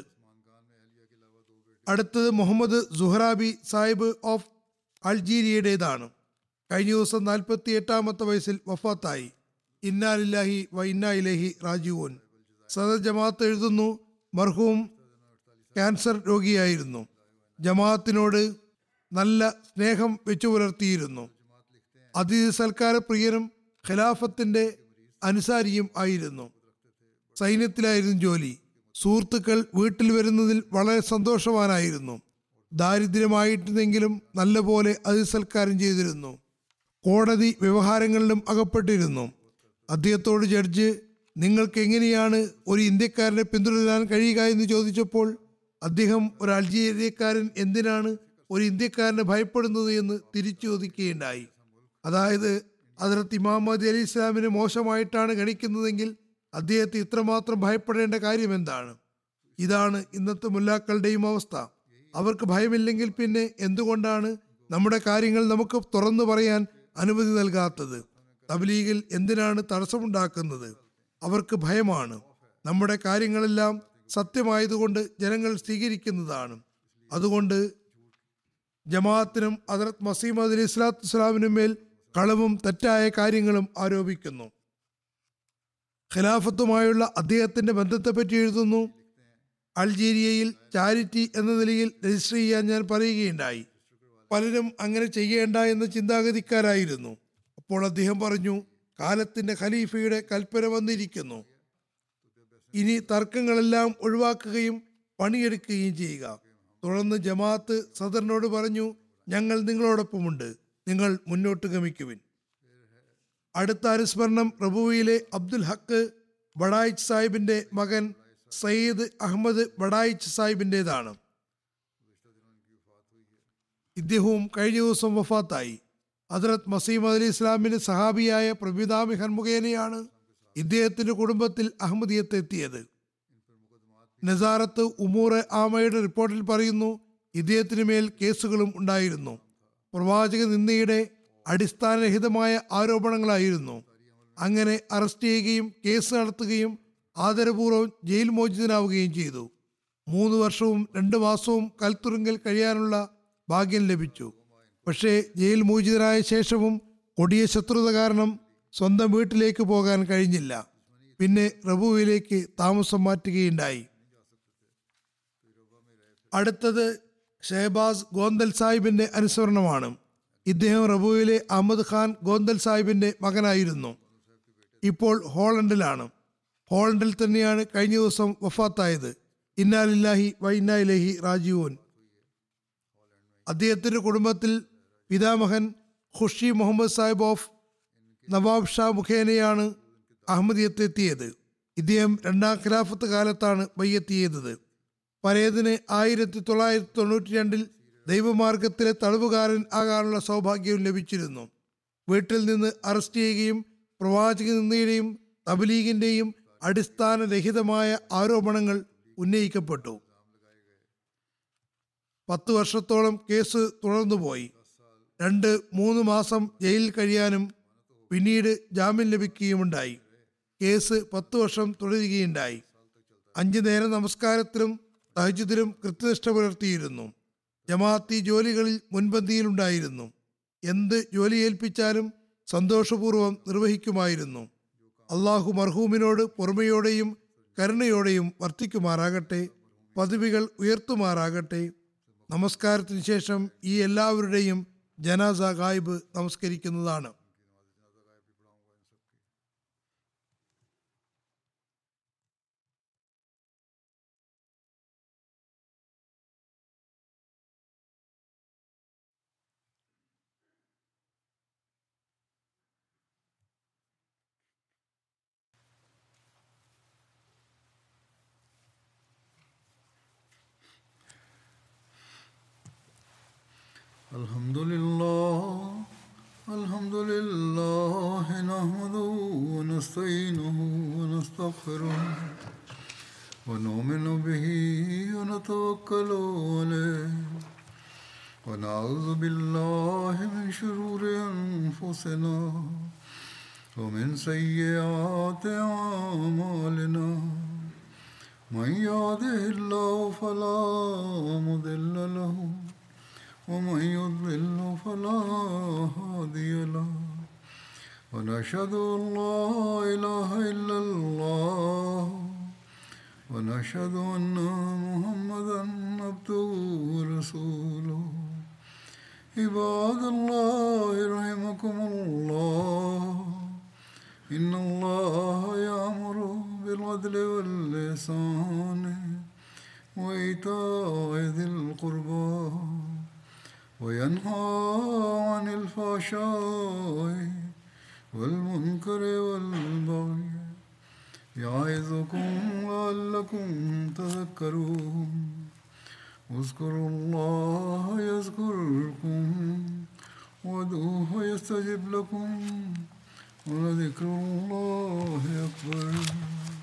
അടുത്തത് മുഹമ്മദ് സുഹറാബി സാഹിബ് ഓഫ് അൾജീരിയയുടേതാണ് കഴിഞ്ഞ ദിവസം നാൽപ്പത്തി എട്ടാമത്തെ വയസ്സിൽ വഫാത്തായി ഇന്നാലില്ലാഹി വ ഇന്നാ ഇലഹി റാജീവോൻ സദർ ജമാഅത്ത് എഴുതുന്നു മർഹൂം ക്യാൻസർ രോഗിയായിരുന്നു ജമാഅത്തിനോട് നല്ല സ്നേഹം വെച്ചു പുലർത്തിയിരുന്നു അതിഥി സൽക്കാര പ്രിയനും ഖിലാഫത്തിന്റെ അനുസാരിയും ആയിരുന്നു സൈന്യത്തിലായിരുന്നു ജോലി സുഹൃത്തുക്കൾ വീട്ടിൽ വരുന്നതിൽ വളരെ സന്തോഷവാനായിരുന്നു ദാരിദ്ര്യമായിരുന്നെങ്കിലും നല്ലപോലെ അതിഥി സൽക്കാരം ചെയ്തിരുന്നു കോടതി വ്യവഹാരങ്ങളിലും അകപ്പെട്ടിരുന്നു അദ്ദേഹത്തോട് ജഡ്ജ് നിങ്ങൾക്ക് എങ്ങനെയാണ് ഒരു ഇന്ത്യക്കാരനെ പിന്തുടരാൻ കഴിയുക എന്ന് ചോദിച്ചപ്പോൾ അദ്ദേഹം ഒരു അൾജീരിയക്കാരൻ എന്തിനാണ് ഒരു ഇന്ത്യക്കാരനെ ഭയപ്പെടുന്നത് എന്ന് തിരിച്ചു ചോദിക്കുകയുണ്ടായി അതായത് അതിർത്ത് ഇമാം മഹദി അലി ഇസ്ലാമിനെ മോശമായിട്ടാണ് ഗണിക്കുന്നതെങ്കിൽ അദ്ദേഹത്തെ ഇത്രമാത്രം ഭയപ്പെടേണ്ട കാര്യം എന്താണ് ഇതാണ് ഇന്നത്തെ മുല്ലാക്കളുടെയും അവസ്ഥ അവർക്ക് ഭയമില്ലെങ്കിൽ പിന്നെ എന്തുകൊണ്ടാണ് നമ്മുടെ കാര്യങ്ങൾ നമുക്ക് തുറന്നു പറയാൻ അനുമതി നൽകാത്തത് തബ്ലീഗിൽ എന്തിനാണ് തടസ്സമുണ്ടാക്കുന്നത് അവർക്ക് ഭയമാണ് നമ്മുടെ കാര്യങ്ങളെല്ലാം സത്യമായതുകൊണ്ട് ജനങ്ങൾ സ്വീകരിക്കുന്നതാണ് അതുകൊണ്ട് ജമാഅത്തിനും ഹദറത്ത് മസീമദ് അലി ഇസ്ലാത്തു വസ്സലാമിനും മേൽ കളവും തെറ്റായ കാര്യങ്ങളും ആരോപിക്കുന്നു ഖിലാഫത്തുമായുള്ള അദ്ദേഹത്തിന്റെ ബന്ധത്തെപ്പറ്റി എഴുതുന്നു അൾജീരിയയിൽ ചാരിറ്റി എന്ന നിലയിൽ രജിസ്റ്റർ ചെയ്യാൻ ഞാൻ പറയുകയുണ്ടായി പലരും അങ്ങനെ ചെയ്യേണ്ട എന്ന ചിന്താഗതിക്കാരായിരുന്നു അപ്പോൾ അദ്ദേഹം പറഞ്ഞു കാലത്തിന്റെ ഖലീഫയുടെ കൽപ്പന വന്നിരിക്കുന്നു ഇനി തർക്കങ്ങളെല്ലാം ഒഴിവാക്കുകയും പണിയെടുക്കുകയും ചെയ്യുക തുടർന്ന് ജമാഅത്ത് സദറിനോട് പറഞ്ഞു ഞങ്ങൾ നിങ്ങളോടൊപ്പമുണ്ട് നിങ്ങൾ മുന്നോട്ട് ഗമിക്കുവിൻ അടുത്ത അനുസ്മരണം പ്രഭുവിലെ അബ്ദുൽ ഹക്ക് ബഡായിച്ച് സാഹിബിന്റെ മകൻ സയ്യിദ് അഹമ്മദ് ബഡായിച്ച് സാഹിബിൻ്റെതാണ് ഇദ്ദേഹവും കഴിഞ്ഞ ദിവസം വഫാത്തായി ഹദ്രത് മസീമദ് അലി ഇസ്ലാമിന്റെ സഹാബിയായ പ്രബിതാമിഹൻ മുഖേനയാണ് ഇദ്ദേഹത്തിന്റെ കുടുംബത്തിൽ അഹമ്മദിയത്ത് എത്തിയത് നസാറത്ത് ഉമൂറ് ആമയുടെ റിപ്പോർട്ടിൽ പറയുന്നു ഇദ്ദേഹത്തിന് മേൽ കേസുകളും ഉണ്ടായിരുന്നു പ്രവാചക നിന്ദയുടെ അടിസ്ഥാനരഹിതമായ ആരോപണങ്ങളായിരുന്നു അങ്ങനെ അറസ്റ്റ് ചെയ്യുകയും കേസ് നടത്തുകയും ആദരപൂർവ്വം ജയിൽ മോചിതനാവുകയും ചെയ്തു മൂന്ന് വർഷവും രണ്ട് മാസവും കൽത്തുറുങ്കിൽ കഴിയാനുള്ള ഭാഗ്യം ലഭിച്ചു പക്ഷേ ജയിൽ മോചിതനായ ശേഷവും കൊടിയ ശത്രുത കാരണം സ്വന്തം വീട്ടിലേക്ക് പോകാൻ കഴിഞ്ഞില്ല പിന്നെ റബുവിലേക്ക് താമസം മാറ്റുകയുണ്ടായി അടുത്തത് ഷഹബാസ് ഗോന്തൽ സാഹിബിന്റെ അനുസ്മരണമാണ് ഇദ്ദേഹം റബുവിലെ അഹമ്മദ് ഖാൻ ഗോന്തൽ സാഹിബിന്റെ മകനായിരുന്നു ഇപ്പോൾ ഹോളണ്ടിലാണ് ഹോളണ്ടിൽ തന്നെയാണ് കഴിഞ്ഞ ദിവസം വഫാത്തായത് ഇന്നാലില്ലാഹി വൈന്നായിലഹി രാജീവൻ അദ്ദേഹത്തിന്റെ കുടുംബത്തിൽ പിതാമഹൻ ഖുഷി മുഹമ്മദ് സാഹിബ് ഓഫ് നവാബ് ഷാ മുഖേനയാണ് അഹമ്മദിയത്തെത്തിയത് ഇദ്ദേഹം രണ്ടാം ഖിലാഫത്ത് കാലത്താണ് ബയ്യത്ത് ചെയ്തത് പരേതിന് ആയിരത്തി തൊള്ളായിരത്തി തൊണ്ണൂറ്റി രണ്ടിൽ ദൈവമാർഗത്തിലെ തടവുകാരൻ ആകാനുള്ള സൗഭാഗ്യവും ലഭിച്ചിരുന്നു വീട്ടിൽ നിന്ന് അറസ്റ്റ് ചെയ്യുകയും പ്രവാചക നിന്ദയുടെയും തബലീഗിന്റെയും അടിസ്ഥാനരഹിതമായ ആരോപണങ്ങൾ ഉന്നയിക്കപ്പെട്ടു പത്ത് വർഷത്തോളം കേസ് തുടർന്നുപോയി രണ്ട് മൂന്ന് മാസം ജയിലിൽ കഴിയാനും പിന്നീട് ജാമ്യം ലഭിക്കുകയുമുണ്ടായി കേസ് പത്ത് വർഷം തുടരുകയുണ്ടായി അഞ്ചു നേരം നമസ്കാരത്തിലും തഹജുദിലും കൃത്യനിഷ്ഠ പുലർത്തിയിരുന്നു ജമാഅത്തി ജോലികളിൽ മുൻപന്തിയിലുണ്ടായിരുന്നു എന്ത് ജോലി ഏൽപ്പിച്ചാലും സന്തോഷപൂർവ്വം നിർവഹിക്കുമായിരുന്നു അള്ളാഹു മർഹൂമിനോട് പൊറുമയോടെയും കരുണയോടെയും വർത്തിക്കുമാറാകട്ടെ പദവികൾ ഉയർത്തുമാറാകട്ടെ നമസ്കാരത്തിന് ശേഷം ഈ എല്ലാവരുടെയും ജനാസ ഗായിബ് നമസ്കരിക്കുന്നതാണ് الحمد لله الحمد لله نحمده ونستعينه ونستغفره ونؤمن به ونتوكل عليه ونعوذ بالله من شرور أنفسنا ومن سيئات أعمالنا من يهده الله فلا مضل له ومن يضلل فلا هادي له ونشهد ان لا اله الا الله ونشهد ان محمدا عبده ورسوله عباد الله رحمكم الله ان الله يامر بالعدل واللسان وايتاء ذي القربى وينهى عن الفحشاء والمنكر والبغي يعظكم لعلكم تذكرون اذكروا الله يذكركم وادعوه يستجب لكم ولذكر الله أكبر